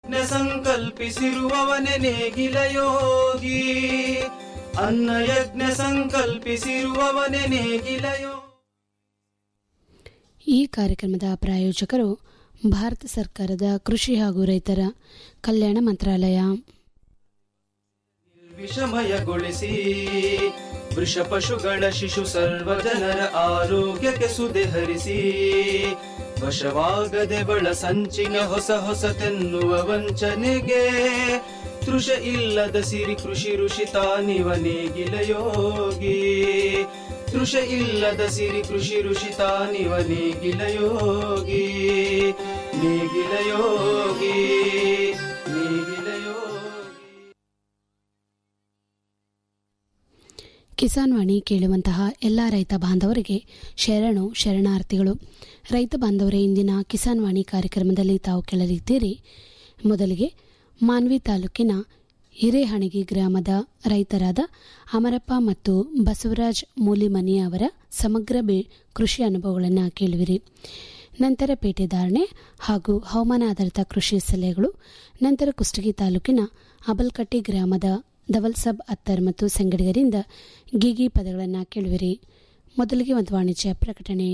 ನ ಸಂಕಲ್ಪಿಸಿರುವವನೆ ನೇಗಿಲ ಯೋಗಿ ಅನ್ನ ಯಜ್ಞ ಸಂಕಲ್ಪಿಸಿರುವವನೆ ನೇಗಿಲ ಯೋಗಿ ಈ ಕಾರ್ಯಕ್ರಮದ ಪ್ರಾಯೋಜಕರು ಭಾರತ ಸರ್ಕಾರದ ಕೃಷಿ ಹಾಗೂ ರೈತರ ಕಲ್ಯಾಣ ಮಂತ್ರಾಲಯ ವಿಷಮಯಗೊಳಿಸಿ ವೃಷ ಪಶುಗಳ ಶಿಶು ಸರ್ವ ಜನರ ಆರೋಗ್ಯಕ್ಕೆ ಸುದೆ ಹರಿಸಿ ವಶವಾಗದೆ ಬಳ ಸಂಚಿನ ಹೊಸ ಹೊಸತೆನ್ನುವ ವಂಚನೆಗೆ ತೃಷ ಇಲ್ಲದ ಸಿರಿ ಕೃಷಿ ಋಷಿ ತಾನಿವ ನೇಗಿಲ ಯೋಗಿ ತೃಷ ಇಲ್ಲದ ಸಿರಿ ಕೃಷಿ ಋಷಿ ತಾನಿವ ನೇಗಿಲ ಯೋಗಿ ನೇಗಿಲ ಯೋಗಿ ನೇಗಿಲ ಯೋಗಿ ಕಿಸಾನ್ ವಾಣಿ ಕೇಳುವಂತಹ ಎಲ್ಲ ರೈತ ಬಾಂಧವರಿಗೆ ಶರಣು ಶರಣಾರ್ಥಿಗಳು ರೈತ ಬಾಂಧವರೇ ಇಂದಿನ ಕಿಸಾನ್ ವಾಣಿ ಕಾರ್ಯಕ್ರಮದಲ್ಲಿ ತಾವು ಕೇಳಲಿದ್ದೀರಿ ಮೊದಲಿಗೆ ಮಾನ್ವಿ ತಾಲೂಕಿನ ಹಿರೇಹಣಗಿ ಗ್ರಾಮದ ರೈತರಾದ ಅಮರಪ್ಪ ಮತ್ತು ಬಸವರಾಜ್ ಮೂಲಿಮನಿ ಅವರ ಸಮಗ್ರ ಬೆ ಕೃಷಿ ಅನುಭವಗಳನ್ನು ಕೇಳುವಿರಿ ನಂತರ ಪೇಟೆ ಧಾರಣೆ ಹಾಗೂ ಹವಾಮಾನ ಆಧಾರಿತ ಕೃಷಿ ಸಲಹೆಗಳು ನಂತರ ಕುಷ್ಟಗಿ ತಾಲೂಕಿನ ಅಬಲ್ಕಟ್ಟಿ ಗ್ರಾಮದ ದವಲ್ಸಬ್ ಅತ್ತರ್ ಮತ್ತು ಸಂಗಡಿಗರಿಂದ ಗೀಗಿ ಪದಗಳನ್ನು ಕೇಳುವಿರಿ ಮೊದಲಿಗೆ ಒಂದು ವಾಣಿಜ್ಯ ಪ್ರಕಟಣೆ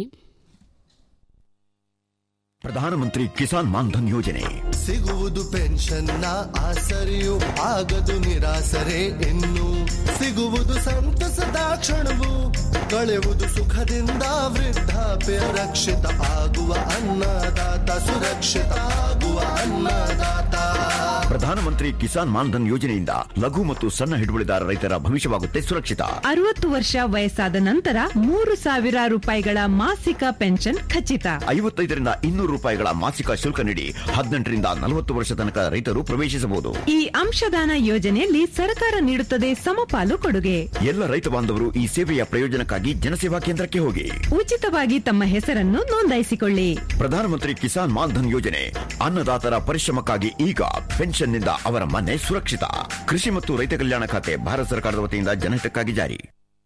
ಪ್ರಧಾನಮಂತ್ರಿ ಕಿಸಾನ್ ಮಾನ್ಧನ್ ಯೋಜನೆ ಸಿಗುವುದು ಪೆನ್ಷನ್ನ ಆಸರೆಯು ಆಗದು ನಿರಾಸರೆ ಇನ್ನು ಸಿಗುವುದು ಸಂತಸದ ಕ್ಷಣವು ಕಳೆಯುವುದು ಸುಖದಿಂದ ವೃದ್ಧಾಪ್ಯ ರಕ್ಷಿತ ಆಗುವ ಅನ್ನದಾತ ಸುರಕ್ಷಿತ ಆಗುವ ಅನ್ನದಾತ ಪ್ರಧಾನಮಂತ್ರಿ ಕಿಸಾನ್ ಮಾನ್ಧನ್ ಯೋಜನೆಯಿಂದ ಲಘು ಮತ್ತು ಸಣ್ಣ ಹಿಡುವಳಿದಾರ ರೈತರ ಭವಿಷ್ಯವಾಗುತ್ತೆ ಸುರಕ್ಷಿತ ಅರವತ್ತು ವರ್ಷ ವಯಸ್ಸಾದ ನಂತರ ಮೂರು ಸಾವಿರ ರೂಪಾಯಿಗಳ ಮಾಸಿಕ ಪೆನ್ಷನ್ ಖಚಿತ ಐವತ್ತೈದರಿಂದ ಇನ್ನೂರು ರೂಪಾಯಿಗಳ ಮಾಸಿಕ ಶುಲ್ಕ ನೀಡಿ ಹದಿನೆಂಟರಿಂದ ನಲವತ್ತು ವರ್ಷ ತನಕ ರೈತರು ಪ್ರವೇಶಿಸಬಹುದು ಈ ಅಂಶದಾನ ಯೋಜನೆಯಲ್ಲಿ ಸರ್ಕಾರ ನೀಡುತ್ತದೆ ಸಮಪಾಲು ಕೊಡುಗೆ ಎಲ್ಲ ರೈತ ಬಾಂಧವರು ಈ ಸೇವೆಯ ಪ್ರಯೋಜನಕ್ಕಾಗಿ ಜನಸೇವಾ ಕೇಂದ್ರಕ್ಕೆ ಹೋಗಿ ಉಚಿತವಾಗಿ ತಮ್ಮ ಹೆಸರನ್ನು ನೋಂದಾಯಿಸಿಕೊಳ್ಳಿ ಪ್ರಧಾನಮಂತ್ರಿ ಕಿಸಾನ್ ಮಾನ್ಧನ್ ಯೋಜನೆ ಅನ್ನದಾತರ ಪರಿಶ್ರಮಕ್ಕಾಗಿ ಈಗ ಪೆನ್ಷನ್ನಿಂದ ಅವರ ಮನೆ ಸುರಕ್ಷಿತ ಕೃಷಿ ಮತ್ತು ರೈತ ಕಲ್ಯಾಣ ಖಾತೆ ಭಾರತ ಸರ್ಕಾರದ ವತಿಯಿಂದ ಜನಹಿತಕ್ಕಾಗಿ ಜಾರಿ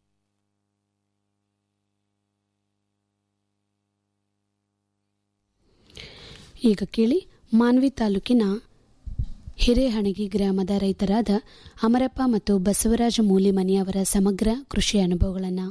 ಈಗ ಕೇಳಿ ಮಾನ್ವಿ ತಾಲೂಕಿನ ಹಿರೇಹಣಗಿ ಗ್ರಾಮದ ರೈತರಾದ ಅಮರಪ್ಪ ಮತ್ತು ಬಸವರಾಜ ಮೂಲಿಮನಿ ಅವರ ಸಮಗ್ರ ಕೃಷಿ ಅನುಭವಗಳನ್ನು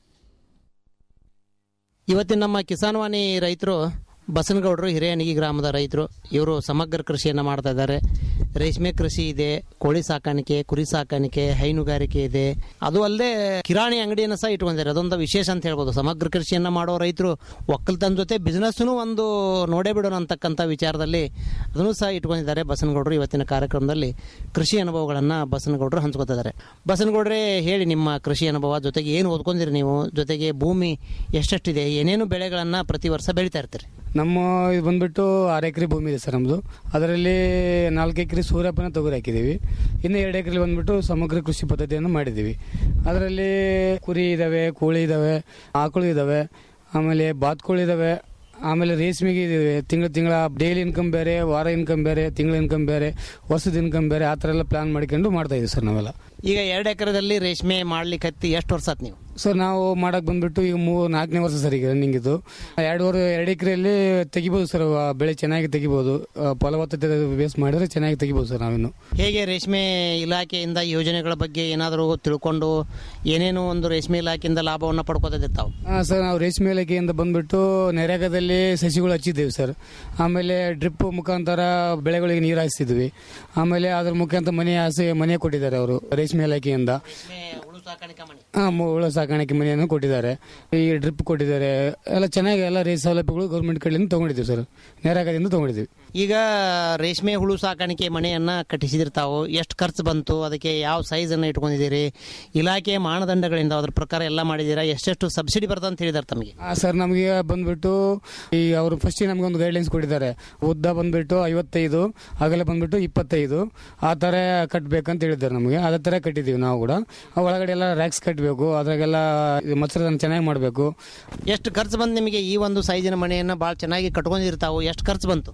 ಇವತ್ತಿನ ನಮ್ಮ ಕಿಸಾನ್ ವಾಣಿ ರೈತರು ಬಸನಗೌಡರು ಹಿರೇಯಣಗಿ ಗ್ರಾಮದ ರೈತರು ಇವರು ಸಮಗ್ರ ಕೃಷಿಯನ್ನು ಮಾಡ್ತಾ ಇದ್ದಾರೆ ರೇಷ್ಮೆ ಕೃಷಿ ಇದೆ ಕೋಳಿ ಸಾಕಾಣಿಕೆ ಕುರಿ ಸಾಕಾಣಿಕೆ ಹೈನುಗಾರಿಕೆ ಇದೆ ಅದು ಅಲ್ಲದೆ ಕಿರಾಣಿ ಅಂಗಡಿಯನ್ನು ಸಹ ಇಟ್ಕೊಂಡಿದ್ದಾರೆ ಅದೊಂದು ವಿಶೇಷ ಅಂತ ಹೇಳ್ಬೋದು ಸಮಗ್ರ ಕೃಷಿಯನ್ನ ಮಾಡೋ ರೈತರು ಒಕ್ಕಲ್ತನ ಜೊತೆ ಬಿಸ್ನೆಸ್ನು ಒಂದು ನೋಡೇ ಬಿಡೋಣ ಅಂತಕ್ಕಂಥ ವಿಚಾರದಲ್ಲಿ ಅದನ್ನು ಸಹ ಇಟ್ಕೊಂಡಿದ್ದಾರೆ ಬಸನಗೌಡರು ಇವತ್ತಿನ ಕಾರ್ಯಕ್ರಮದಲ್ಲಿ ಕೃಷಿ ಅನುಭವಗಳನ್ನು ಬಸನಗೌಡರು ಹಂಚ್ಕೊತಿದ್ದಾರೆ ಬಸನಗೌಡ್ರೆ ಹೇಳಿ ನಿಮ್ಮ ಕೃಷಿ ಅನುಭವ ಜೊತೆಗೆ ಏನು ಓದ್ಕೊಂಡಿರಿ ನೀವು ಜೊತೆಗೆ ಭೂಮಿ ಎಷ್ಟೆಷ್ಟಿದೆ ಏನೇನು ಬೆಳೆಗಳನ್ನು ಪ್ರತಿ ವರ್ಷ ಬೆಳೀತಾ ಇರ್ತೀರಿ ನಮ್ಮ ಇದು ಬಂದ್ಬಿಟ್ಟು ಆರು ಎಕರೆ ಭೂಮಿ ಇದೆ ಸರ್ ನಮ್ಮದು ಅದರಲ್ಲಿ ನಾಲ್ಕು ಎಕರೆ ಸೂರ್ಯಪಾನ ತೊಗರಿ ಹಾಕಿದ್ದೀವಿ ಇನ್ನು ಎರಡು ಎಕರೆ ಬಂದ್ಬಿಟ್ಟು ಸಮಗ್ರ ಕೃಷಿ ಪದ್ಧತಿಯನ್ನು ಮಾಡಿದ್ದೀವಿ ಅದರಲ್ಲಿ ಕುರಿ ಇದ್ದಾವೆ ಕೋಳಿ ಇದ್ದಾವೆ ಆಕಳು ಇದ್ದಾವೆ ಆಮೇಲೆ ಬಾತ್ಕೋಳಿ ಇದ್ದಾವೆ ಆಮೇಲೆ ರೇಷ್ಮೆಗೆ ಇದಾವೆ ತಿಂಗಳ ತಿಂಗಳ ಡೈಲಿ ಇನ್ಕಮ್ ಬೇರೆ ವಾರ ಇನ್ಕಮ್ ಬೇರೆ ತಿಂಗಳ ಇನ್ಕಮ್ ಬೇರೆ ವರ್ಷದ ಇನ್ಕಮ್ ಬೇರೆ ಆ ಥರ ಎಲ್ಲ ಪ್ಲಾನ್ ಮಾಡ್ಕೊಂಡು ಮಾಡ್ತಾ ಇದೀವಿ ಸರ್ ನಾವೆಲ್ಲ ಈಗ ಎರಡು ಎಕರೆದಲ್ಲಿ ರೇಷ್ಮೆ ಮಾಡ್ಲಿಕ್ಕೆ ಹತ್ತಿ ಎಷ್ಟು ವರ್ಷ ಆತ್ ನೀವು ಸರ್ ನಾವು ಮಾಡಕ್ ಬಂದ್ಬಿಟ್ಟು ಈಗ ಮೂರು ನಾಲ್ಕನೇ ವರ್ಷ ಸರ್ ಈಗ ರನ್ನಿಂಗ್ ಇದು ಎರಡೂವರೆ ಎರಡು ಎಕರೆಯಲ್ಲಿ ತೆಗಿಬೋದು ಸರ್ ಆ ಬೆಳೆ ಚೆನ್ನಾಗಿ ತೆಗಿಬೋದು ಆ, ಫಲವತ್ತತೆ ಬೇಸ್ ಮಾಡಿದ್ರೆ ಚೆನ್ನಾಗಿ ತೆಗಿಬೋದು ಸರ್ ನಾವಿನ್ನು ಹೇಗೆ ರೇಷ್ಮೆ ಇಲಾಖೆಯಿಂದ ಯೋಜನೆಗಳ ಬಗ್ಗೆ ಏನಾದರೂ ತಿಳ್ಕೊಂಡು ಏನೇನು ಒಂದು ರೇಷ್ಮೆ ಇಲಾಖೆಯಿಂದ ಲಾಭವನ್ನು ಪಡ್ಕೋತಿದ್ದೆ ತಾವು ಆ, ಸರ್ ನಾವು ರೇಷ್ಮೆ ಇಲಾಖೆಯಿಂದ ಬಂದ್ಬಿಟ್ಟು ನರೇಗಾದಲ್ಲಿ ಸಸಿಗಳು ಹಚ್ಚಿದ್ದೇವೆ ಸರ್ ಆಮೇಲೆ ಡ್ರಿಪ್ ಮುಖಾಂತರ ಬೆಳೆಗಳಿಗೆ ನೀರು ಹಾಯಿಸ್ತಿದ್ವಿ ಆಮೇಲೆ ಅದ್ರ ಮುಖಾಂತರ ಮನೆ ಹಾಸಿ ಮನೆ ಕೊಟ್ಟಿದ್ದಾರೆ ಅವರು ರೇಷ್ಮೆ ಇಲಾಖೆಯಿಂದ ಹಾ ಮು- ಹುಳ ಸಾಕಾಣಿಕೆ ಮನೆಯನ್ನು ಕೊಟ್ಟಿದ್ದಾರೆ ಈ ಡ್ರಿಪ್ ಕೊಟ್ಟಿದ್ದಾರೆ ಎಲ್ಲ ಚೆನ್ನಾಗಿ ಎಲ್ಲ ರೇಸ್ ಸೌಲಭ್ಯಗಳು ಗೌರ್ಮೆಂಟ್ ಕಡೆಯಿಂದ ತಗೊಂಡಿದ್ದೀವಿ ಸರ್ ನೇರಾಗದಿಂದ ತಗೊಂಡಿದ್ದೀವಿ ಈಗ ರೇಷ್ಮೆ ಹುಳು ಸಾಕಾಣಿಕೆ ಮನೆಯನ್ನ ಕಟ್ಟಿಸಿದಿರಿ ತಾವು ಎಷ್ಟು ಖರ್ಚು ಬಂತು ಅದಕ್ಕೆ ಯಾವ ಸೈಜ್ ಅನ್ನ ಇಟ್ಕೊಂಡಿದ್ದೀರಿ ಇಲಾಖೆ ಮಾನದಂಡಗಳಿಂದ ಅದ್ರ ಪ್ರಕಾರ ಎಲ್ಲ ಮಾಡಿದ್ದೀರಾ ಎಷ್ಟೆಷ್ಟು ಸಬ್ಸಿಡಿ ಬರ್ತದೆ ಅಂತ ಹೇಳಿದಾರೆ ತಮಗೆ ಆ, ಸರ್ ನಮಗೆ ಬಂದ್ಬಿಟ್ಟು ಈ ಅವರು ಫಸ್ಟ್ ನಮ್ಗೆ ಒಂದು ಗೈಡ್ಲೈನ್ಸ್ ಕೊಟ್ಟಿದ್ದಾರೆ ಉದ್ದ ಬಂದ್ಬಿಟ್ಟು ಐವತ್ತೈದು ಅಗಲ ಬಂದ್ಬಿಟ್ಟು ಇಪ್ಪತ್ತೈದು ಆ ಥರ ಕಟ್ಟಬೇಕಂತ ಹೇಳಿದ್ದಾರೆ ನಮಗೆ ಅದೇ ಥರ ಕಟ್ಟಿದ್ದೀವಿ ನಾವು ಕೂಡ ಆ ಒಳಗಡೆ ಎಲ್ಲ ರ್ಯಾಕ್ಸ್ ಕಟ್ಟಬೇಕು ಅದ್ರಾಗೆಲ್ಲ ಮಚ್ಚರದನ್ನ ಚೆನ್ನಾಗಿ ಮಾಡಬೇಕು ಎಷ್ಟು ಖರ್ಚು ಬಂದು ನಿಮಗೆ ಈ ಒಂದು ಸೈಜಿನ ಮನೆಯನ್ನ ಭಾಳ ಚೆನ್ನಾಗಿ ಕಟ್ಕೊಂಡಿರ್ತಾವು ಎಷ್ಟು ಖರ್ಚು ಬಂತು ಸರ್ ನಮ್ಗೆ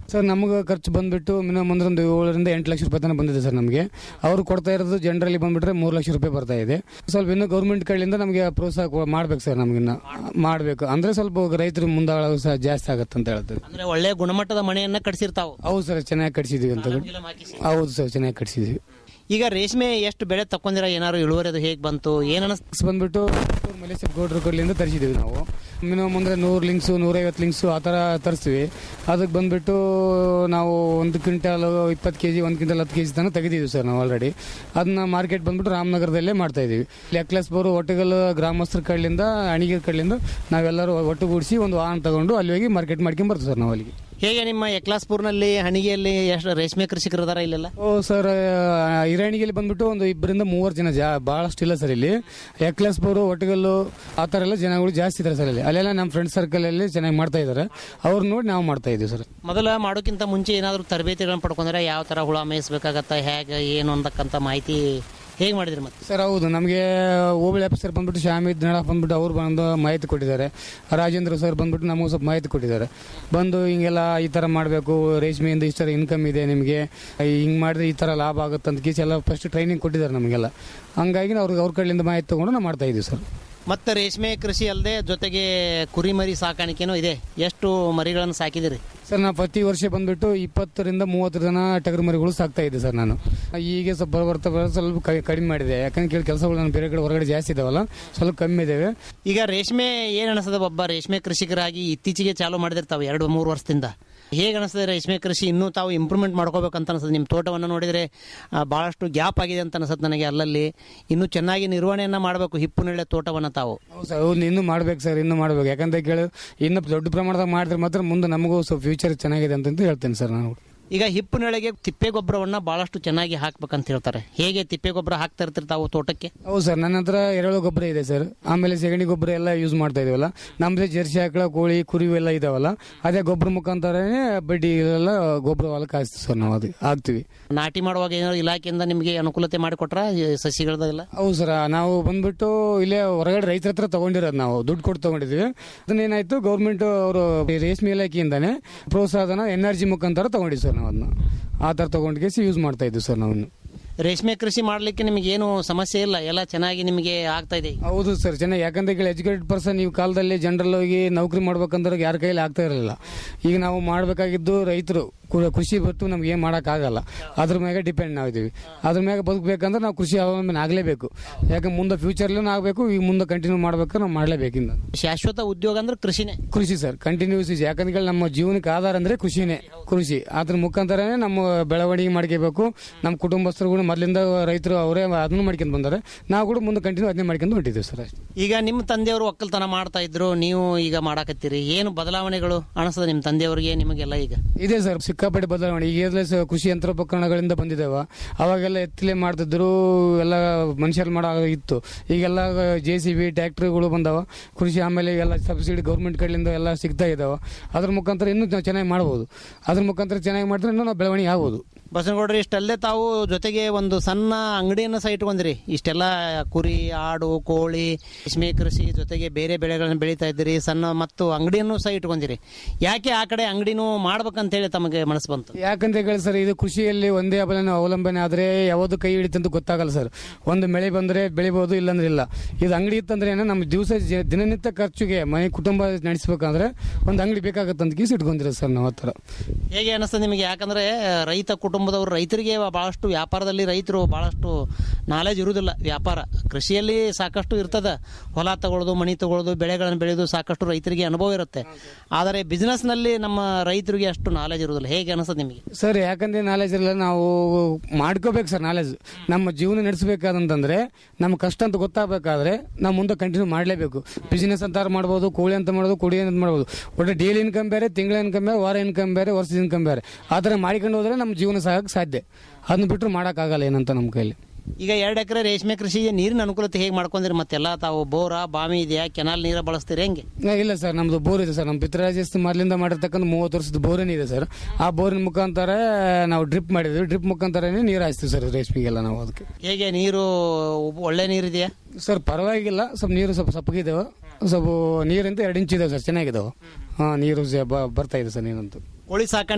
ನಮ್ಗೆ ಖರ್ಚು ಬಂದ್ಬಿಟ್ಟು ಮಿನಿಮಮ್ ಅಂದ್ರೆ ಒಂದು ಏಳರಿಂದ ಎಂಟು ಲಕ್ಷ ರೂಪಾಯಿ ತನಕ ಬಂದಿದೆ ಸರ್ ನಮಗೆ ಅವರು ಕೊಡ್ತಾ ಇರೋದು ಜನರಲಿ ಬಂದ್ಬಿಟ್ರೆ ಮೂರು ಲಕ್ಷ ರೂಪಾಯಿ ಬರ್ತಾ ಇದೆ ಸ್ವಲ್ಪ ಇನ್ನು ಗೌರ್ಮೆಂಟ್ ಕಡೆಯಿಂದ ನಮಗೆ ಪ್ರೋತ್ಸಾಹ ಕೊ- ಮಾಡ್ಬೇಕು ಸರ್ ನಮಗಿನ್ನ ಮಾಡಬೇಕು ಅಂದ್ರೆ ಸ್ವಲ್ಪ ರೈತರು ಮುಂದಾಳ ಸಹ ಜಾಸ್ತಿ ಆಗತ್ತೆ ಅಂತ ಹೇಳ್ತಾರೆ ಅಂದ್ರೆ ಒಳ್ಳೆ ಗುಣಮಟ್ಟದ ಮನೆಯನ್ನ ಕಟ್ಸಿರ್ತಾವು ಹೌದು ಸರ್ ಚೆನ್ನಾಗಿ ಕಟ್ಸಿದೀವಿ ಅಂತ ಹೌದು ಸರ್ ಚೆನ್ನಾಗಿ ಕಟ್ಸಿದೀವಿ ಈಗ ರೇಷ್ಮೆ ಎಷ್ಟು ಬೆಳೆ ತಕೊಂಡಿರ ಏನಾದ್ರು ಇಳುವರಿ ಅದು ಹೇಗೆ ಬಂತು ಏನ್ ಅನಸ್ ಬಂದ್ಬಿಟ್ಟು ಮಲೇಷ್ಯಾ ಗೌಡ್ರ ಕಡೆಯಿಂದ ತರಿಸಿದ್ದೀವಿ ನಾವು ಮಿನಿಮಮ್ ಅಂದ್ರೆ ನೂರು ಲಿಂಕ್ಸು ನೂರೈವತ್ತು ಲಿಂಕ್ಸು ಆ ಥರ ತರಿಸ್ತೀವಿ ಅದಕ್ಕೆ ಬಂದ್ಬಿಟ್ಟು ನಾವು ಒಂದು ಕ್ವಿಂಟಲ್ ಇಪ್ಪತ್ತು ಕೆ ಜಿ ಒಂದು ಕ್ವಿಂಟಲ್ ಹತ್ತು ಕೆ ಜಿ ತನಕ ತೆಗೆದಿದ್ದೀವಿ ಸರ್ ನಾವು ಆಲ್ರೆಡಿ ಅದನ್ನ ಮಾರ್ಕೆಟ್ ಬಂದ್ಬಿಟ್ಟು ರಾಮನಗರದಲ್ಲೇ ಮಾಡ್ತಾ ಇದೀವಿ ಲೆಕ್ಲೆಸ್ಬೋರು ಒಟ್ಟಗಲ್ ಗ್ರಾಮಸ್ಥರ ಕಡೆಯಿಂದ ಅಣಿಗೆ ಕಡೆಯಿಂದ ನಾವೆಲ್ಲರೂ ಒಟ್ಟುಗೂಡಿಸಿ ಒಂದು ವಾಹನ ತಗೊಂಡು ಅಲ್ಲಿ ಹೋಗಿ ಮಾರ್ಕೆಟ್ ಮಾಡ್ಕೊಂಡ್ ಬರ್ತೀವಿ ಸರ್ ನಾವು ಅಲ್ಲಿಗೆ ಹೇಗೆ ನಿಮ್ಮ ಯಕ್ಲಾಸ್ಪುರ್ನಲ್ಲಿ ಹಣಿಗೆಯಲ್ಲಿ ಎಷ್ಟು ರೇಷ್ಮೆ ಕೃಷಿಕರು ಅದಾರ ಇಲ್ಲೆಲ್ಲ ಓ ಸರ್ ಇರಾಣಿಗೆಲ್ಲಿ ಬಂದ್ಬಿಟ್ಟು ಒಂದು ಇಬ್ಬರಿಂದ ಮೂವರು ಜನ ಜಾ ಭಾಳಷ್ಟು ಇಲ್ಲ ಸರ್ ಇಲ್ಲಿ ಎಕ್ಲೆಸ್ಪುರು ಒಟ್ಟಗಲ್ಲು ಆ ಥರ ಎಲ್ಲ ಜನಗಳು ಜಾಸ್ತಿ ಇದ್ದಾರೆ ಸರ್ ಅಲ್ಲಿ ಅಲ್ಲೆಲ್ಲ ನಮ್ಮ ಫ್ರೆಂಡ್ ಸರ್ಕಲ್ ಅಲ್ಲಿ ಚೆನ್ನಾಗಿ ಮಾಡ್ತಾ ಇದ್ದಾರೆ ಅವ್ರು ನೋಡಿ ನಾವು ಮಾಡ್ತಾ ಇದೀವಿ ಸರ್ ಮೊದಲ ಮಾಡೋಕ್ಕಿಂತ ಮುಂಚೆ ಏನಾದರೂ ತರಬೇತಿಗಳನ್ನ ಪಡ್ಕೊಂಡ್ರೆ ಯಾವ ಥರ ಹುಳ ಮೇಯಿಸ್ಬೇಕಾಗತ್ತ ಹೇಗೆ ಏನು ಅಂತಕ್ಕಂಥ ಮಾಹಿತಿ ಹೇಗೆ ಮಾಡಿದ್ರಿ ಮತ್ತೆ ಸರ್ ಹೌದು ನಮಗೆ ಹೋಬಳಿ ಆಫೀಸರ್ ಬಂದ್ಬಿಟ್ಟು ಶಾಮಿದ್ ನಡ ಬಂದ್ಬಿಟ್ಟು ಅವ್ರು ಬಂದು ಮಾಹಿತಿ ಕೊಟ್ಟಿದ್ದಾರೆ ರಾಜೇಂದ್ರ ಸರ್ ಬಂದ್ಬಿಟ್ಟು ನಮಗೂ ಸ್ವಲ್ಪ ಮಾಹಿತಿ ಕೊಟ್ಟಿದ್ದಾರೆ ಬಂದು ಹಿಂಗೆಲ್ಲ ಈ ಥರ ಮಾಡಬೇಕು ರೇಷ್ಮೆಯಿಂದ ಇಷ್ಟರ ಇನ್ಕಮ್ ಇದೆ ನಿಮಗೆ ಹಿಂಗೆ ಮಾಡಿದ್ರೆ ಈ ಥರ ಲಾಭ ಆಗುತ್ತೆ ಅಂತ ಕೇಸಿ ಎಲ್ಲ ಫಸ್ಟ್ ಟ್ರೈನಿಂಗ್ ಕೊಟ್ಟಿದ್ದಾರೆ ನಮಗೆಲ್ಲ ಹಂಗಾಗಿ ಅವ್ರಿಗೆ ಅವ್ರ ಕಡೆಯಿಂದ ಮಾಹಿತಿ ತೊಗೊಂಡು ನಾವು ಮಾಡ್ತಾ ಇದೀವಿ ಸರ್ ಮತ್ತೆ ರೇಷ್ಮೆ ಕೃಷಿ ಅಲ್ಲದೆ ಜೊತೆಗೆ ಕುರಿಮರಿ ಸಾಕಾಣಿಕೆನೂ ಇದೆ ಎಷ್ಟು ಮರಿಗಳನ್ನು ಸಾಕಿದಿರಿ ಸರ್ ನಾವು ಪ್ರತಿ ವರ್ಷ ಬಂದ್ಬಿಟ್ಟು ಇಪ್ಪತ್ತರಿಂದ ಮೂವತ್ತು ಜನ ಟಗರು ಮರಿಗಳು ಸಾಕ್ತಾ ಇದ್ದೆ ಸರ್ ನಾನು ಈಗ ಸ್ವಲ್ಪ ಬರ್ತಾ ಬರ್ತಾ ಸ್ವಲ್ಪ ಕ- ಕಡಿಮೆ ಮಾಡಿದೆ ಯಾಕಂದ್ರೆ ಕೆಲವು ಕೆಲಸಗಳು ನಾನು ಬೇರೆ ಕಡೆ ಹೊರಗಡೆ ಜಾಸ್ತಿ ಇದಾವಲ್ಲ ಸ್ವಲ್ಪ ಕಮ್ಮಿ ಇದಾವೆ ಈಗ ರೇಷ್ಮೆ ಏನ್ ಅನಿಸ್ತದ ಒಬ್ಬ ರೇಷ್ಮೆ ಕೃಷಿಕರಾಗಿ ಇತ್ತೀಚೆಗೆ ಚಾಲೂ ಮಾಡಿದಿರ್ತಾವೆ ಎರಡು ಮೂರು ವರ್ಷದಿಂದ ಹೇಗೆ ಅನಿಸ್ತದೆ ರೇಷ್ಮೆ ಕೃಷಿ ಇನ್ನೂ ತಾವು ಇಂಪ್ರೂವ್ಮೆಂಟ್ ಮಾಡ್ಕೋಬೇಕಂತ ಅನಿಸ್ತದೆ ನಿಮ್ಮ ತೋಟವನ್ನು ನೋಡಿದರೆ ಆ, ಬಹಳಷ್ಟು ಗ್ಯಾಪ್ ಆಗಿದೆ ಅಂತ ಅನಿಸುತ್ತೆ ನನಗೆ ಅಲ್ಲಲ್ಲಿ ಇನ್ನೂ ಚೆನ್ನಾಗಿ ನಿರ್ವಹಣೆಯನ್ನ ಮಾಡಬೇಕು ಹಿಪ್ಪು ನೆಳೆ ತೋಟವನ್ನು ತಾವು ಹೌದು ಸರ್ ಹೌದು ಇನ್ನೂ ಮಾಡ್ಬೇಕು ಸರ್ ಇನ್ನೂ ಮಾಡ್ಬೇಕು ಯಾಕಂತ ಕೇಳಿ ಇನ್ನು ದೊಡ್ಡ ಪ್ರಮಾಣದಾಗ ಮಾಡಿದ್ರೆ ಮಾತ್ರ ಮುಂದೆ ನಮಗೂ ಸ್ವಲ್ಪ ಫ್ಯೂಚರ್ ಚೆನ್ನಾಗಿದೆ ಅಂತ ಹೇಳ್ತೇನೆ ಸರ್ ನಾನು ಈಗ ಹಿಪ್ಪು ನೆಳೆಗೆ ತಿಪ್ಪೆ ಗೊಬ್ಬರವನ್ನ ಬಹಳಷ್ಟು ಚೆನ್ನಾಗಿ ಹಾಕ್ಬೇಕಂತ ಹೇಳ್ತಾರೆ ಹೇಗೆ ತಿಪ್ಪೆ ಗೊಬ್ಬರ ಹಾಕ್ತಾ ಇರ್ತೀರಿ ತಾವು ತೋಟಕ್ಕೆ ಹೌದು ಸರ್ ನನ್ನ ಹತ್ರ ಎರೆಹುಳು ಗೊಬ್ಬರ ಇದೆ ಸರ್ ಆಮೇಲೆ ಸಗಣಿ ಗೊಬ್ಬರ ಎಲ್ಲ ಯೂಸ್ ಮಾಡ್ತಾ ಇದೀವಲ್ಲ ನಮ್ದೇ ಜರ್ಸಿ ಆಕಳ ಕೋಳಿ ಕುರಿ ಎಲ್ಲ ಇದಾವಲ್ಲ ಅದೇ ಗೊಬ್ಬರ ಮುಖಾಂತರನೇ ಬಡ್ಡಿ ಎಲ್ಲ ಗೊಬ್ಬರ ಹೊಲಕ್ಕೆ ಹಾಕ್ತೀವಿ ಸರ್ ನಾವು ಅದು ಹಾಕ್ತಿವಿ ನಾಟಿ ಮಾಡುವಾಗ ಏನಾದ್ರು ಇಲಾಖೆಯಿಂದ ನಿಮಗೆ ಅನುಕೂಲತೆ ಮಾಡಿಕೊಟ್ರ ಸಸಿಗಳದೆಲ್ಲ ಹೌದು ಸರ್ ನಾವು ಬಂದ್ಬಿಟ್ಟು ಇಲ್ಲೇ ಹೊರಗಡೆ ರೈತರ ಹತ್ರ ತಗೊಂಡಿರೋದು ನಾವು ದುಡ್ಡು ಕೊಟ್ಟು ತಗೊಂಡಿದ್ವಿ ಅದನ್ನೇನಾಯ್ತು ಗೌರ್ಮೆಂಟ್ ಅವರು ರೇಷ್ಮೆ ಇಲಾಖೆಯಿಂದಾನೆ ಪ್ರೋತ್ಸಾಹನ ಎನರ್ಜಿ ಮುಖಾಂತರ ತಗೊಂಡಿದ್ವಿ ಸರ್ ನಾವು ಅದನ್ನ ಆ ಥರ ತಗೊಂಡು ಕೇಸಿ ಯೂಸ್ ಮಾಡ್ತಾ ಇದ್ವಿ ಸರ್ ನಾವು ರೇಷ್ಮೆ ಕೃಷಿ ಮಾಡ್ಲಿಕ್ಕೆ ನಿಮಗೆ ಏನು ಸಮಸ್ಯೆ ಇಲ್ಲ ಎಲ್ಲ ಚೆನ್ನಾಗಿ ನಿಮಗೆ ಆಗ್ತಾ ಇದೆ ಈಗ. ಹೌದು ಸರ್ ಚೆನ್ನಾಗಿ ಯಾಕಂದ್ರೆ ಈಗ ಎಜುಕೇಟೆಡ್ ಪರ್ಸನ್ ಈ ಕಾಲದಲ್ಲಿ ಜನರಲ್ ಹೋಗಿ ನೌಕರಿ ಮಾಡ್ಬೇಕಂದ್ರೆ ಯಾರ ಕೈಲಿ ಆಗ್ತಾ ಇರಲಿಲ್ಲ ಈಗ ನಾವು ಮಾಡಬೇಕಾಗಿದ್ದು ರೈತರು ಕು- ಕೃಷಿ ಬಿಟ್ಟು ನಮ್ಗೆ ಏನು ಮಾಡೋಕ್ಕಾಗಲ್ಲ ಅದ್ರ ಮ್ಯಾಗೆ ಡಿಪೆಂಡ್ ನಾವಿದ್ದೀವಿ ಅದ್ರ ಮ್ಯಾಗೆ ಬದುಕಬೇಕಂದ್ರೆ ನಾವು ಕೃಷಿ ಅವಲಂಬನೆ ಆಗಲೇಬೇಕು ಯಾಕೆ ಮುಂದೆ ಫ್ಯೂಚರ್ಲೂ ಆಗಬೇಕು ಈಗ ಮುಂದೆ ಕಂಟಿನ್ಯೂ ಮಾಡ್ಬೇಕಾದ್ರೆ ನಾವು ಮಾಡಲೇಬೇಕಿಂದ ಶಾಶ್ವತ ಉದ್ಯೋಗ ಅಂದ್ರೆ ಕೃಷಿನೇ ಕೃಷಿ ಸರ್ ಕಂಟಿನ್ಯೂಸ್ ಇದೆ ಯಾಕಂದ್ರೆ ನಮ್ಮ ಜೀವನಕ್ಕೆ ಆಧಾರ ಅಂದ್ರೆ ಕೃಷಿನೇ ಕೃಷಿ ಅದ್ರ ಮುಖಾಂತರನೇ ನಮ್ಮ ಬೆಳವಣಿಗೆ ಮಾಡ್ಕೋಬೇಕು ನಮ್ಮ ಕುಟುಂಬಸ್ಥರು ಕೂಡ ಮೊದಲಿಂದ ರೈತರು ಅವರೇ ಅದನ್ನು ಮಾಡ್ಕೊಂಡು ಬಂದಾರೆ ನಾವು ಕೂಡ ಮುಂದೆ ಕಂಟಿನ್ಯೂ ಅದನ್ನೇ ಮಾಡ್ಕೊಂಡು ಹೊಂಟಿದ್ದೀವಿ ಸರ್ ಅಷ್ಟೇ ಈಗ ನಿಮ್ಮ ತಂದೆಯವರು ಒಕ್ಕಲ್ತನ ಮಾಡ್ತಾ ಇದ್ರು ನೀವು ಈಗ ಮಾಡಾಕತ್ತೀರಿ ಏನು ಬದಲಾವಣೆಗಳು ಅನಿಸ್ತದೆ ನಿಮ್ಮ ತಂದೆಯವರಿಗೆ ನಿಮಗೆಲ್ಲ ಈಗ ಇದೆ ಸರ್ ಸಿಕ್ಕಾಪಟ್ಟೆ ಬದಲಾವಣೆ ಈಗಲೇ ಸ- ಕೃಷಿ ಯಂತ್ರೋಪಕರಣಗಳಿಂದ ಬಂದಿದ್ದಾವ ಅವಾಗೆಲ್ಲ ಎತ್ತಲೆ ಮಾಡ್ತಿದ್ರು ಎಲ್ಲ ಮನುಷ್ಯರು ಮಾಡೋ ಇತ್ತು ಈಗೆಲ್ಲ ಜೆ ಸಿ ಬಿ ಟ್ಯಾಕ್ಟ್ರಿಗಳು ಬಂದಾವ ಕೃಷಿ ಆಮೇಲೆ ಎಲ್ಲ ಸಬ್ಸಿಡಿ ಗೌರ್ಮೆಂಟ್ ಕಡೆಯಿಂದ ಎಲ್ಲ ಸಿಗ್ತಾ ಇದಾವ ಅದ್ರ ಮುಖಾಂತರ ಇನ್ನೂ ನಾವು ಚೆನ್ನಾಗಿ ಮಾಡ್ಬೋದು ಅದ್ರ ಮುಖಾಂತರ ಚೆನ್ನಾಗಿ ಮಾಡಿದ್ರೆ ಇನ್ನೂ ನಾವು ಬೆಳವಣಿಗೆ ಆಗ್ಬೋದು ಬಸನಗೌಡ್ರಿ ಇಷ್ಟಲ್ಲದೆ ತಾವು ಜೊತೆಗೆ ಒಂದು ಸಣ್ಣ ಅಂಗಡಿಯನ್ನು ಸಹ ಇಟ್ಕೊಂಡ್ರಿ ಇಷ್ಟೆಲ್ಲ ಕುರಿ ಆಡು ಕೋಳಿ ರೇಷ್ಮೆ ಕೃಷಿ ಜೊತೆಗೆ ಬೇರೆ ಬೆಳೆಗಳನ್ನು ಬೆಳೀತಾ ಇದ್ದೀರಿ ಸಣ್ಣ ಮತ್ತು ಅಂಗಡಿಯನ್ನು ಸಹ ಇಟ್ಕೊಂಡಿರಿ ಯಾಕೆ ಆ ಕಡೆ ಅಂಗಡಿನೂ ಮಾಡ್ಬೇಕಂತೇಳಿ ತಮಗೆ ಮನಸ್ಸು ಬಂತು ಯಾಕಂತ ಹೇಳಿ ಸರ್ ಇದು ಕೃಷಿಯಲ್ಲಿ ಒಂದೇ ಅವಲಂಬನೆ ಅವಲಂಬನೆ ಆದ್ರೆ ಯಾವುದು ಕೈ ಹಿಡಿತಂತ ಗೊತ್ತಾಗಲ್ಲ ಸರ್ ಒಂದು ಮಳೆ ಬಂದ್ರೆ ಬೆಳಿಬಹುದು ಇಲ್ಲಾಂದ್ರೆ ಇಲ್ಲ ಇದು ಅಂಗಡಿ ಇತ್ತಂದ್ರೆ ಏನು ನಮ್ಮ ದಿವಸ ಜ- ದಿನನಿತ್ಯ ಖರ್ಚಿಗೆ ಮನೆ ಕುಟುಂಬ ನಡೆಸಬೇಕಂದ್ರೆ ಒಂದು ಅಂಗಡಿ ಬೇಕಾಗತ್ತೆ ಅಂತ ಗೀಸ್ ಇಟ್ಕೊಂಡಿರೋದು ಸರ್ ನಾವು ಆ ಥರ ಹೇಗೆ ಅನಿಸ್ತದೆ ನಿಮಗೆ ಯಾಕಂದ್ರೆ ರೈತ ಕುಟುಂಬದವರು ರೈತರಿಗೆ ಬಹಳಷ್ಟು ವ್ಯಾಪಾರದಲ್ಲಿ ರೈತರು ಬಹಳಷ್ಟು ನಾಲೆಜ್ ಇರುವುದಿಲ್ಲ ವ್ಯಾಪಾರ ಕೃಷಿಯಲ್ಲಿ ಸಾಕಷ್ಟು ಇರ್ತದ ಹೊಲ ತಗೊಳ್ಳೋದು ಮಣಿ ತಗೊಳ್ಳೋದು ಬೆಳೆಗಳನ್ನು ಬೆಳೆಯೋದು ಸಾಕಷ್ಟು ರೈತರಿಗೆ ಅನುಭವ ಇರುತ್ತೆ ಆದರೆ business ನಲ್ಲಿ ನಮ್ಮ ರೈತರಿಗೆ ಅಷ್ಟು ನಾಲೆಜ್ ಇರುವುದಿಲ್ಲ ಹೇಗೆ ಅನಿಸ್ತದೆ ನಿಮಗೆ ಸರ್ ಯಾಕಂದ್ರೆ ನಾಲೆಜ್ ಇಲ್ಲ ನಾವು ಮಾಡ್ಕೋಬೇಕು ಸರ್ ನಾಲೆಜ್ ನಮ್ಮ ಜೀವನ ನಡೆಸಬೇಕಾದಂತಂದ್ರೆ ನಮ್ಮ ಕಷ್ಟ ಅಂತ ಗೊತ್ತಾಗಬೇಕಾದ್ರೆ ನಾವು ಮುಂದೆ ಕಂಟಿನ್ಯೂ ಮಾಡಲೇಬೇಕು ಬಿಸ್ನೆಸ್ ಅಂತ ಮಾಡ್ಬೋದು ಕೋಳಿ ಅಂತ ಮಾಡ್ಬೋದು ಕುಡಿ ಅಂತ ಮಾಡ್ಬೋದು ಒಟ್ಟು ಡೈಲಿ ಇನ್ಕಮ್ ಬೇರೆ ತಿಂಗಳ ಇನ್ಕಮ್ ಬೇರೆ ವಾರ ಇನ್ಕಮ್ ಬೇರೆ ವರ್ಷದ ಇನ್ಕಮ್ ಬೇರೆ ಆ ಥರ ಮಾಡ್ಕೊಂಡು ಹೋದ್ರೆ ನಮ್ಮ ಜೀವನ ಸಾಗಕ್ಕೆ ಸಾಧ್ಯ ಅದನ್ನ ಬಿಟ್ಟರು ಮಾಡೋಕ್ಕಾಗಲ್ಲ ಏನಂತ ನಮ್ಮ ಕೈಲಿ ಈಗ ಎರಡು ಎಕರೆ ರೇಷ್ಮೆ ಕೃಷಿಗೆ ನೀರಿನ ಅನುಕೂಲತೆ ಹೇಗೆ ಮಾಡ್ಕೊಂಡಿರಿ ಮತ್ತೆಲ್ಲ ತಾವು ಬೋರ ಬಾವಿ ಇದೆಯಾ ಕೆನಾಲ್ ನೀರ ಬಳಸ್ತೀರಿ ಹೆಂಗೆ ಏ, ಇಲ್ಲ ಸರ್ ನಮ್ದು ಬೋರ್ ಇದೆ ಸರ್ ನಮ್ಮ ಪಿತ್ರರಾಜಸ್ ಮೊದಲಿಂದ ಮಾಡಿರ್ತಕ್ಕಂಥ ಮೂವತ್ತು ವರ್ಷದ ಬೋರೇನ್ ಇದೆ ಸರ್ ಆ ಬೋರಿನ ಮುಖಾಂತರ ನಾವು ಡ್ರಿಪ್ ಮಾಡಿದ್ವಿ ಡ್ರಿಪ್ ಮುಖಾಂತರನೇ ನೀರು ಹಾಯಿಸ್ತೀವಿ ಸರ್ ರೇಷ್ಮೆಗೆಲ್ಲ ನಾವು ಅದಕ್ಕೆ ಹೇಗೆ ನೀರು ಒಳ್ಳೆ ನೀರಿದೆಯಾ ಸರ್ ಪರವಾಗಿಲ್ಲ ಸ್ವಲ್ಪ ನೀರು ಸ್ವಲ್ಪ ಸಪ್ಪಗಿದಾವೆ ಸ್ವಲ್ಪ ನೀರಿಂದ ಎರಡು ಇಂಚ್ ಇದಾವೆ ಸರ್ ಚೆನ್ನಾಗಿದಾವೆ ಹಾಂ ನೀರು ಜ- ಬ- ಬರ್ತಾ ಇದೆ ಸರ್ ನೀರಂತೂ ಕೋಳಿ ಸಾಕಾಣಿಕೆ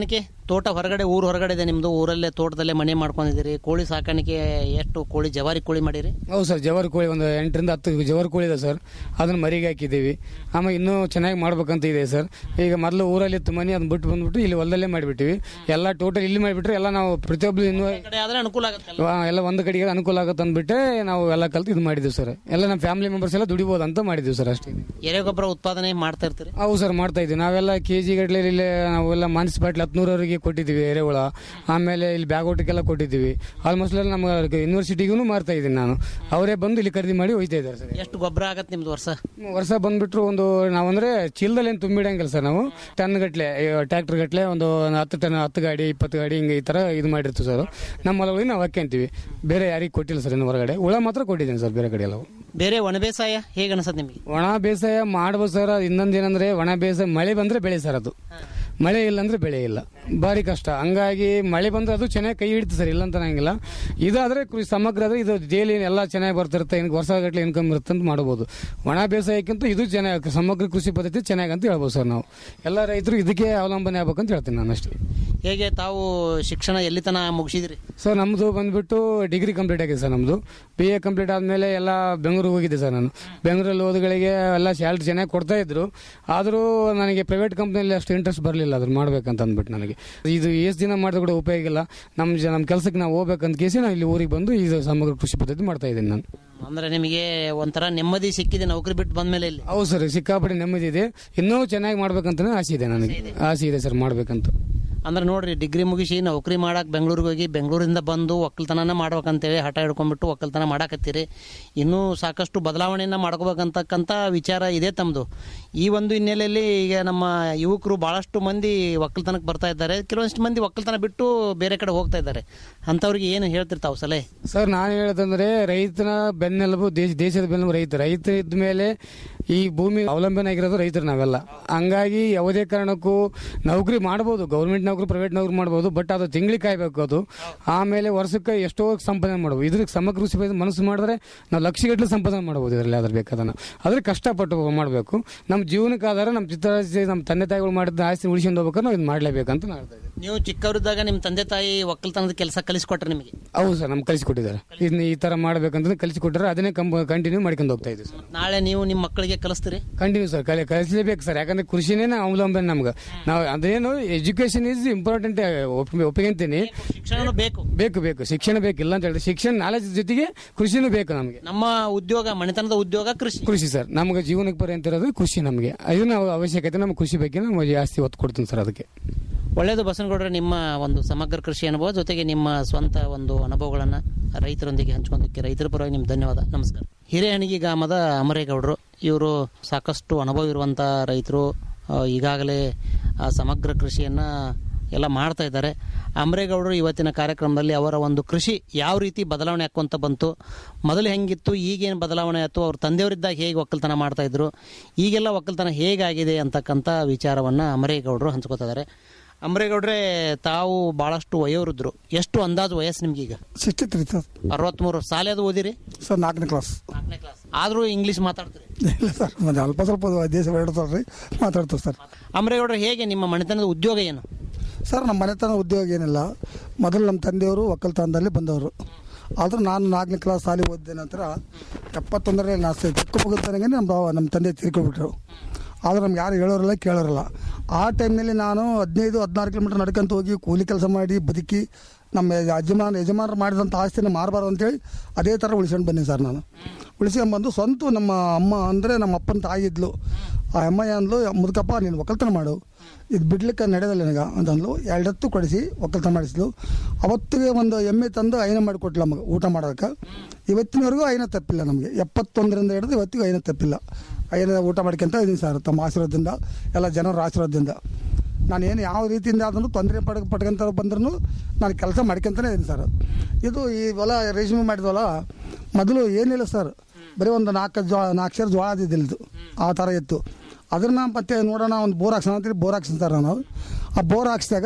ತೋಟ ಹೊರಗಡೆ ಊರು ಹೊರಗಡೆ ಇದೆ ನಿಮ್ದು ಊರಲ್ಲೇ ತೋಟದಲ್ಲೇ ಮನೆ ಮಾಡ್ಕೊಂಡಿದ್ದೀರಿ ಕೋಳಿ ಸಾಕಾಣಿಕೆ ಎಷ್ಟು ಕೋಳಿ ಜವಾರಿ ಕೋಳಿ ಮಾಡಿರಿ ಹೌದು ಸರ್ ಜವಾರಿ ಕೋಳಿ ಒಂದು ಎಂಟರಿಂದ ಹತ್ತು ಜವಾರಿ ಕೋಳಿ ಇದೆ ಸರ್ ಅದನ್ನ ಮರಿಗೆ ಹಾಕಿದ್ದೀವಿ ಆಮೇಲೆ ಇನ್ನೂ ಚೆನ್ನಾಗಿ ಮಾಡ್ಬೇಕಂತ ಇದೆ ಸರ್ ಈಗ ಮೊದಲು ಊರಲ್ಲಿ ಇತ್ತು ಮನೆ ಅದನ್ನ ಬಿಟ್ಟು ಬಂದ್ಬಿಟ್ಟು ಇಲ್ಲಿ ಹೊಲದಲ್ಲೇ ಮಾಡಿಬಿಟ್ಟಿವಿ ಎಲ್ಲ ಟೋಟಲ್ ಇಲ್ಲಿ ಮಾಡಿಬಿಟ್ರೆ ಎಲ್ಲ ನಾವು ಪ್ರತಿಯೊಬ್ಬರು ಇನ್ನೂ ಈ ಕಡೆ ಆದ್ರೆ ಅನುಕೂಲ ಆಗುತ್ತೆ ವಾ- ಎಲ್ಲ ಒಂದು ಕಡೆಗೆ ಅನುಕೂಲ ಆಗುತ್ತೆ ಅಂದ್ಬಿಟ್ಟೆ ನಾವು ಎಲ್ಲ ಕಲ್ತು ಇದು ಮಾಡಿದ್ದೀವಿ ಸರ್ ಎಲ್ಲ ನಮ್ಮ ಫ್ಯಾಮಿಲಿ ಮೆಂಬರ್ಸ್ ಎಲ್ಲ ದುಡಿಬೋದು ಅಂತ ಮಾಡಿದ್ದೀವಿ ಸರ್ ಅಷ್ಟೇ ಎರೆಗೊಬ್ಬರ ಉತ್ಪಾದನೆ ಮಾಡ್ತಾ ಇರ್ತೀರಿ ಹೌದು ಸರ್ ಮಾಡ್ತಾ ಇದ್ದೀವಿ ನಾವೆಲ್ಲ ಕೆ ಜಿ ಗಟ್ಟಲೆ ಇಲ್ಲಿ ನಾವೆಲ್ಲ ಮುನ್ಸಿಪಾಲ್ಟಿ ಹತ್ನೂರವರೆಗೆ ಕೊಟ್ಟಿದ್ದೀವಿ ಎರೆಹುಳ ಆಮೇಲೆ ಇಲ್ಲಿ ಬ್ಯಾಗೋಟಕ್ಕೆಲ್ಲ ಕೊಟ್ಟಿದ್ದೀವಿ ಆಲ್ಮೋಸ್ಟ್ ಎಲ್ಲ ನಮ್ಮ ಯೂನಿವರ್ಸಿಟಿಗೂ ಮಾರ್ತಾ ಇದ್ದೀನಿ ನಾನು ಅವರೇ ಬಂದು ಇಲ್ಲಿ ಖರೀದಿ ಮಾಡಿ ಹೋಯ್ತಾ ಇದ್ದಾರೆ ಸರ್ ಎಷ್ಟು ಗೊಬ್ಬರ ಆಗತ್ತೆ ನಿಮ್ದು ವರ್ಷ ವರ್ಷ ಬಂದ್ಬಿಟ್ರು ಒಂದು ನಾವಂದ್ರೆ ಚೀಲದಲ್ಲಿ ಏನು ತುಂಬಿಡಂಗಿಲ್ಲ ಸರ್ ನಾವು ಟನ್ ಗಟ್ಲೆ ಟ್ರ್ಯಾಕ್ಟರ್ ಗಟ್ಲೆ ಒಂದು ಹತ್ತು ಟನ್ ಹತ್ತು ಗಾಡಿ ಇಪ್ಪತ್ತು ಗಾಡಿ ಹಿಂಗೆ ಈ ತರ ಇದು ಮಾಡಿರ್ತೀವಿ ಸರ್ ನಮ್ಮ ಹೊಲಗಳಿಗೆ ನಾವು ಹಾಕ್ಯಂತೀವಿ ಬೇರೆ ಯಾರಿಗೆ ಕೊಟ್ಟಿಲ್ಲ ಸರ್ ಇನ್ನು ಹೊರಗಡೆ ಹುಳ ಮಾತ್ರ ಕೊಟ್ಟಿದ್ದೀನಿ ಸರ್ ಬೇರೆ ಕಡೆ ಎಲ್ಲ ಬೇರೆ ಒಣ ಬೇಸಾಯ ಹೇಗೆ ಅನ್ಸತ್ ನಿಮಗೆ ಒಣ ಬೇಸಾಯ ಮಾಡ್ಬೋದು ಸರ್ ಇನ್ನೊಂದು ಏನಂದ್ರೆ ಒಣ ಬೇಸಾಯ ಮಳೆ ಬಂದ್ರೆ ಬೆಳೆ ಸರ್ ಅದು ಮಳೆ ಇಲ್ಲ ಅಂದ್ರೆ ಬೆಳೆ ಇಲ್ಲ ಭಾರಿ ಕಷ್ಟ ಹಂಗಾಗಿ ಮಳೆ ಬಂದ್ರೆ ಅದು ಚೆನ್ನಾಗಿ ಕೈ ಹಿಡಿತು ಸರ್ ಇಲ್ಲ ಅಂತ ನಂಗಿಲ್ಲ ಇದಾದ್ರೆ ಕೃಷಿ ಸಮಗ್ರ ಆದ್ರೆ ಇದು ಡೈಲಿ ಎಲ್ಲ ಚೆನ್ನಾಗಿ ಬರ್ತಿರುತ್ತೆ ಇನ್ನು ವರ್ಷಗಟ್ಟಲೆ ಇನ್ಕಮ್ ಇರುತ್ತೆ ಅಂತ ಮಾಡ್ಬೋದು ಒಣ ಬೇಸಾಯಕ್ಕಿಂತ ಇದು ಚೆನ್ನಾಗಿ ಸಮಗ್ರ ಕೃಷಿ ಪದ್ಧತಿ ಚೆನ್ನಾಗಿ ಅಂತ ಹೇಳ್ಬೋದು ಸರ್ ನಾವು ಎಲ್ಲ ರೈತರು ಇದಕ್ಕೆ ಅವಲಂಬನೆ ಆಗ್ಬೇಕಂತ ಹೇಳ್ತೀನಿ ನಾನು ಅಷ್ಟೇ ಹೇಗೆ ತಾವು ಶಿಕ್ಷಣ ಎಲ್ಲಿ ತನ ಮುಗಿಸಿದ್ರಿ ಸರ್ ನಮ್ಮದು ಬಂದ್ಬಿಟ್ಟು ಡಿಗ್ರಿ ಕಂಪ್ಲೀಟ್ ಆಗಿದೆ ಸರ್ ನಮ್ಮದು ಬಿ ಎ ಕಂಪ್ಲೀಟ್ ಆದಮೇಲೆ ಎಲ್ಲ ಬೆಂಗಳೂರಿಗೆ ಹೋಗಿದ್ದೆ ಸರ್ ನಾನು ಬೆಂಗಳೂರಲ್ಲಿ ಓದುಗಳಿಗೆ ಎಲ್ಲ ಸ್ಯಾಲ್ರಿ ಚೆನ್ನಾಗಿ ಕೊಡ್ತಾ ಇದ್ರು ಆದರೂ ನನಗೆ ಪ್ರೈವೇಟ್ ಕಂಪ್ನಿಯಲ್ಲಿ ಅಷ್ಟು ಇಂಟ್ರೆಸ್ಟ್ ಬರಲಿಲ್ಲ ಅದ್ರ ಮಾಡ್ಬೇಕಂತ ಅಂದ್ಬಿಟ್ಟು ನನಗೆ ಇದು ಎಷ್ಟು ದಿನ ಮಾಡಿದ್ರು ಕೂಡ ಉಪಯೋಗ ಇಲ್ಲ ನಮ್ಮ ಜ ನಮ್ಮ ಕೆಲಸಕ್ಕೆ ನಾವು ಹೋಗ್ಬೇಕಂತ ಕೇಸಿ ನಾನು ಇಲ್ಲಿ ಊರಿಗೆ ಬಂದು ಇದು ಸಮಗ್ರ ಕೃಷಿ ಪದ್ಧತಿ ಮಾಡ್ತಾ ಇದ್ದೀನಿ ನಾನು ಅಂದ್ರೆ ನಿಮಗೆ ಒಂಥರ ನೆಮ್ಮದಿ ಸಿಕ್ಕಿದೆ ನೌಕರಿ ಬಿಟ್ಟು ಬಂದ್ಮೇಲೆ ಇಲ್ಲಿ ಹೌದು ಸರ್ ಸಿಕ್ಕಾಪಟ್ಟೆ ನೆಮ್ಮದಿ ಇದೆ ಇನ್ನೂ ಚೆನ್ನಾಗಿ ಮಾಡ್ಬೇಕಂತ ಆಸೆ ಇದೆ ನನಗೆ ಆಸೆ ಇದೆ ಸರ್ ಮಾಡ್ಬೇಕಂತ ಅಂದ್ರೆ ನೋಡ್ರಿ ಡಿಗ್ರಿ ಮುಗಿಸಿ ನೌಕರಿ ಮಾಡಕ್ ಬೆಂಗಳೂರಿಗೆ ಹೋಗಿ ಬೆಂಗಳೂರಿಂದ ಬಂದು ಒಕ್ಕಲ್ತನನ ಮಾಡ್ಬೇಕಂತೇಳಿ ಹಠ ಹಿಡ್ಕೊಂಡ್ಬಿಟ್ಟು ಒಕ್ಕಲ್ತನ ಮಾಡಾಕತ್ತೀರಿ ಇನ್ನೂ ಸಾಕಷ್ಟು ಬದಲಾವಣೆಯನ್ನ ಮಾಡ್ಕೋಬೇಕಂತಕ್ಕಂಥ ವಿಚಾರ ಇದೆ ತಮ್ಮದು ಈ ಒಂದು ಹಿನ್ನೆಲೆಯಲ್ಲಿ ಈಗ ನಮ್ಮ ಯುವಕರು ಬಹಳಷ್ಟು ಮಂದಿ ಒಕ್ಕಲ್ತನಕ್ಕೆ ಬರ್ತಾ ಇದ್ದಾರೆ ಕೆಲವೊಂದಿಷ್ಟು ಮಂದಿ ಒಕ್ಕಲ್ತನ ಬಿಟ್ಟು ಬೇರೆ ಕಡೆ ಹೋಗ್ತಾ ಇದ್ದಾರೆ ಅಂಥವ್ರಿಗೆ ಏನು ಹೇಳ್ತಿರ್ತಾವ ಸಲಹೆ ಸರ್ ನಾನು ಹೇಳೋದಂದ್ರೆ ರೈತನ ಬೆನ್ನೆಲುಬು ದೇಶ ದೇಶದ ಬೆನ್ನೆಲುಬು ರೈತ ರೈತ ಇದ್ದ ಮೇಲೆ ಈ ಭೂಮಿ ಅವಲಂಬನೆ ಆಗಿರೋದು ರೈತರು ನಾವೆಲ್ಲ ಹಂಗಾಗಿ ಯಾವುದೇ ಕಾರಣಕ್ಕೂ ನೌಕರಿ ಮಾಡ್ಬೋದು ಗೌರ್ಮೆಂಟ್ ನೌಕರಿ ಪ್ರೈವೇಟ್ ನೌಕರಿ ಮಾಡ್ಬೋದು ಬಟ್ ಅದು ತಿಂಗಳಿಗೆ ಕಾಯ್ಬೇಕು ಅದು ಆಮೇಲೆ ವರ್ಷಕ್ಕೆ ಎಷ್ಟೋ ಸಂಪಾದನೆ ಮಾಡ್ಬೋದು ಇದ್ರಿಗೆ ಸಮಗ್ರ ಕೃಷಿ ಪದ್ಧತಿ ಮನಸ್ಸು ಮಾಡಿದ್ರೆ ನಾವು ಲಕ್ಷಗಟ್ಟಲೆ ಸಂಪಾದನೆ ಮಾಡ್ಬೋದು ಇದರಲ್ಲಿ ಅದ್ರ ಬೇಕಾದನ್ನ ಆದ್ರೆ ಕಷ್ಟಪಟ್ಟು ಮಾಡಬೇಕು ನಮ್ಮ ಜೀವನಕ್ಕೆ ಆಧಾರ ನಮ್ಮ ಚಿತ್ರ ನಮ್ಮ ತಂದೆ ತಾಯಿಗಳು ಮಾಡಿದ ಆಸ್ತಿ ಉಳಿಸ್ಕೊಂಡು ಹೋಗ್ಬೇಕಾದ್ರೆ ನಾವು ಇದು ಮಾಡಲೇಬೇಕಂತ ನಾನು ಹೇಳ್ತಾ ಇದ್ದೀನಿ ನೀವು ಚಿಕ್ಕವರಿದ್ದಾಗ ನಿಮ್ಮ ತಂದೆ ತಾಯಿ ಒಕ್ಕಲ್ತನದ ಕೆಲಸ ಕಲಿಸ್ಕೊಟ್ರೆ ನಿಮಗೆ ಹೌದು ಸರ್ ನಮ್ಗೆ ಕಲಿಸಿಕೊಟ್ಟಿದ್ದಾರೆ ಇದನ್ನ ಈ ತರ ಮಾಡ್ಬೇಕಂತ ಕಲಿಸಿಕೊಟ್ಟಾರೆ ಅದನ್ನೇ ಕಂಟಿನ್ಯೂ ಮಾಡ್ಕೊಂಡು ಹೋಗ್ತಾ ಇದ್ದೀವಿ ಸರ್ ನಾಳೆ ನೀವು ನಿಮ್ಮ ಮಕ್ಕಳಿಗೆ ಕಲಿಸ್ತೀರಿ ಕಂಟಿನ್ಯೂ ಸರ್ ಕಲಿ ಕಲಿಸಲೇಬೇಕು ಸರ್ ಯಾಕಂದ್ರೆ ಕೃಷಿನೇ ನಾವು ಅವಲಂಬನೆ ನಮ್ಗೆ ನಾವು ಅದೇನು ಎಜುಕೇಶನ್ ಈಸ್ ಇಂಪಾರ್ಟೆಂಟ್ ಒಪ್ಪಿಗೆಂತೀನಿ ಶಿಕ್ಷಣ ಬೇಕು ಬೇಕು ಬೇಕು ಶಿಕ್ಷಣ ಬೇಕಿಲ್ಲ ಅಂತ ಹೇಳಿದ್ರೆ ಶಿಕ್ಷಣ ನಾಲೆಜ್ ಜೊತೆಗೆ ಕೃಷಿನೂ ಬೇಕು ನಮಗೆ ನಮ್ಮ ಉದ್ಯೋಗ ಮನೆತನದ ಉದ್ಯೋಗ ಕೃಷಿ ಕೃಷಿ ಸರ್ ನಮಗೆ ಜೀವನಕ್ಕೆ ಪರ್ಯಂತ ಇರೋದು ಕೃಷಿ ನಮಗೆ ಇದು ನಾವು ಅವಶ್ಯಕತೆ ನಮ್ಮ ಕೃಷಿ ಬಗ್ಗೆ ನಾವು ಜಾಸ್ತಿ ಒತ್ತು ಕೊಡ್ತೀನಿ ಸರ್ ಅದಕ್ಕೆ ಒಳ್ಳೆಯದು ಬಸನಗೌಡ್ರೆ ನಿಮ್ಮ ಒಂದು ಸಮಗ್ರ ಕೃಷಿ ಅನುಭವ ಜೊತೆಗೆ ನಿಮ್ಮ ಸ್ವಂತ ಒಂದು ಅನುಭವಗಳನ್ನು ರೈತರೊಂದಿಗೆ ಹಂಚ್ಕೊಂಡಕ್ಕೆ ರೈತರ ಪರವಾಗಿ ನಿಮ್ಗೆ ಧನ್ಯವಾದ ನಮಸ್ಕಾರ ಹಿರೇಹಣಗಿ ಗ್ರಾಮದ ಅಮರೇಗೌಡರು ಇವರು ಸಾಕಷ್ಟು ಅನುಭವ ಇರುವಂಥ ರೈತರು ಆ, ಈಗಾಗಲೇ ಆ ಸಮಗ್ರ ಕೃಷಿಯನ್ನು ಎಲ್ಲ ಮಾಡ್ತಾ ಇದ್ದಾರೆ ಅಮರೇಗೌಡರು ಇವತ್ತಿನ ಕಾರ್ಯಕ್ರಮದಲ್ಲಿ ಅವರ ಒಂದು ಕೃಷಿ ಯಾವ ರೀತಿ ಬದಲಾವಣೆ ಆಕ್ಕೊಂತ ಬಂತು ಮೊದಲು ಹೆಂಗಿತ್ತು ಈಗೇನು ಬದಲಾವಣೆ ಆಯ್ತು ಅವ್ರ ತಂದೆಯವರಿದ್ದಾಗ ಹೇಗೆ ಒಕ್ಕಲ್ತನ ಮಾಡ್ತಾ ಇದ್ರು ಈಗೆಲ್ಲ ಒಕ್ಕಲ್ತನ ಹೇಗಾಗಿದೆ ಅಂತಕ್ಕಂಥ ವಿಚಾರವನ್ನು ಅಮರೇಗೌಡರು ಹಂಚ್ಕೋತಿದ್ದಾರೆ ಅಮರೇಗೌಡ್ರೆ ತಾವು ಬಹಳಷ್ಟು ವಯೋವೃದ್ಧರು ಎಷ್ಟು ಅಂದಾಜು ವಯಸ್ಸು ನಿಮ್ಗೀಗ ಸಿಕ್ಸ್ಟಿ ತ್ರೀ ಸರ್ ಅರವತ್ಮೂರು ಸಾಲಿ ಅದು ಓದಿರಿ ಸರ್ ನಾಲ್ಕನೇ ಕ್ಲಾಸ್ ನಾಲ್ಕನೇ ಕ್ಲಾಸ್ ಆದರೂ ಇಂಗ್ಲೀಷ್ ಮಾತಾಡ್ತೀರಿ ಇಲ್ಲ ಸರ್ ಒಂದು ಅಲ್ಪ ಸ್ವಲ್ಪ ದೇಶ ಹೇಳ್ತಾರೆ ರೀ ಮಾತಾಡ್ತೀವಿ ಸರ್ ಅಮರೇಗೌಡ್ರೆ ಹೇಗೆ ನಿಮ್ಮ ಮನೆತನದ ಉದ್ಯೋಗ ಏನು ಸರ್ ನಮ್ಮ ಮನೆತನ ಉದ್ಯೋಗ ಏನಿಲ್ಲ ಮೊದಲು ನಮ್ಮ ತಂದೆಯವರು ಒಕ್ಕಲ್ತನದಲ್ಲಿ ಬಂದವರು ಆದರೂ ನಾನು ನಾಲ್ಕನೇ ಕ್ಲಾಸ್ ಸಾಲಿ ಓದಿದ ನಂತರ ಎಪ್ಪತ್ತೊಂದರಲ್ಲಿ ನಾ ಚಿಕ್ಕ ಮಗುತ್ತನಗೆ ನಮ್ಮ ಬಾವ ನಮ್ಮ ತಂದೆ ತೀರ್ಕೊಂಡ್ಬಿಟ್ರು ಆದ್ರೆ ನಮ್ಗೆ ಯಾರು ಹೇಳೋರಲ್ಲ ಕೇಳೋರಲ್ಲ ಆ ಟೈಮ್ನಲ್ಲಿ ನಾನು ಹದಿನೈದು ಹದಿನಾರು ಕಿಲೋಮೀಟರ್ ನಡ್ಕೊಂತ ಹೋಗಿ ಕೂಲಿ ಕೆಲಸ ಮಾಡಿ ಬದುಕಿ ನಮ್ಮ ಯಜಮಾನ ಯಜಮಾನರು ಮಾಡಿದಂಥ ಆಸ್ತಿನ ಮಾರಬಾರ್ದು ಅಂತೇಳಿ ಅದೇ ಥರ ಉಳಿಸ್ಕೊಂಡು ಬನ್ನಿ ಸರ್ ನಾನು ಉಳಿಸ್ಕೊಂಡ್ಬಂದು ಸ್ವಂತ ನಮ್ಮ ಅಮ್ಮ ಅಂದರೆ ನಮ್ಮ ಅಪ್ಪನ ತಾಯಿ ಇದ್ಲು ಆ ಅಮ್ಮ ಅಂದ್ಲು ಮುದುಕಪ್ಪ ನೀನು ಒಕ್ಕಲ್ತನ ಮಾಡು ಇದು ಬಿಡ್ಲಿಕ್ಕೆ ನಡೆಯೋದಿಲ್ಲ ನನಗೆ ಅಂತಂದ್ಲು ಎರಡತ್ತು ಕೊಡಿಸಿ ಒಕ್ಕಲ್ತನ ಮಾಡಿಸ್ಲು ಅವತ್ತಿಗೆ ಒಂದು ಎಮ್ಮೆ ತಂದು ಐನ ಮಾಡಿಕೊಟ್ಲು ನಮಗೆ ಊಟ ಮಾಡೋದಕ್ಕೆ ಇವತ್ತಿನವರೆಗೂ ಐನ ತಪ್ಪಿಲ್ಲ ನಮಗೆ ಎಪ್ಪತ್ತೊಂದರಿಂದ ಹಿಡಿದು ಇವತ್ತಿಗೂ ಐನ ತಪ್ಪಿಲ್ಲ ಐನ ಊಟ ಮಾಡ್ಕೊಂತ ಇದ್ದೀನಿ ಸರ್ ತಮ್ಮ ಆಶೀರ್ವಾದದಿಂದ ಎಲ್ಲ ಜನರ ಆಶೀರ್ವಾದದಿಂದ ನಾನು ಏನು ಯಾವ ರೀತಿಯಿಂದ ಅದನ್ನು ತೊಂದರೆ ಪಡ್ ಪಡ್ಕೊಂತ ಬಂದ್ರೂ ನಾನು ಕೆಲಸ ಮಾಡ್ಕೊಂತಾನೆ ಇದ್ದೀನಿ ಸರ್ ಇದು ಈ ಹೊಲ ರೇಷ್ಮೆ ಮಾಡಿದ್ವಲ್ಲ ಮೊದಲು ಏನಿಲ್ಲ ಸರ್ ಬರೀ ಒಂದು ನಾಲ್ಕು ಜೋ ನಾಲ್ಕು ಸೇರು ಜೋಳ ಇದ್ದಿಲ್ಲ ಇದು ಆ ಥರ ಇತ್ತು ಅದನ್ನು ಮತ್ತೆ ನೋಡೋಣ ಒಂದು ಬೋರ್ ಹಾಕ್ಸೋಣ ಅಂತೇಳಿ ಬೋರ್ ಹಾಕ್ಸಿರ್ತಾರೆ ನಾನು ಆ ಬೋರ್ ಹಾಕ್ಸಿದಾಗ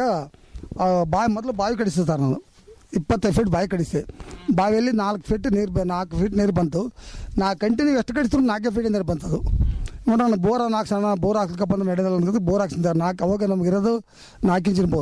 ಆ ಬಾವಿ ಮೊದಲು ಬಾವಿ ಕಡಿಸಿರ್ತಾರೆ ನಾನು ಇಪ್ಪತ್ತೈದು ಫೀಟ್ ಬಾವಿ ಕಡಿಸಿ ಬಾವಿಯಲ್ಲಿ ನಾಲ್ಕು ಫೀಟ್ ನೀರು ಬ ನಾಲ್ಕು ಫೀಟ್ ನೀರು ಬಂತು ನಾ ಕಂಟಿನ್ಯೂ ಎಷ್ಟು ಕಡಿಸಿದ್ರು ನಾಲ್ಕು ಫೀಟ್ ನೀರು ಬಂತದು ನೋಡೋಣ ಬೋರ್ ಹಾಕ್ಸೋಣ ಬೋರ್ ಹಾಕ್ಲಿಕ್ಕೆ ಬಂದು ನಡೆಯೋಲ್ಲ ಅನ್ನೋದು ಬೋರ್ ಹಾಕ್ಸಿದ್ದಾರೆ ನಾಲ್ಕು ಅವಾಗ ನಮ್ಗೆ ಇರೋದು ನಾಲ್ಕು ಇಂಚಿನ ಬೋರ್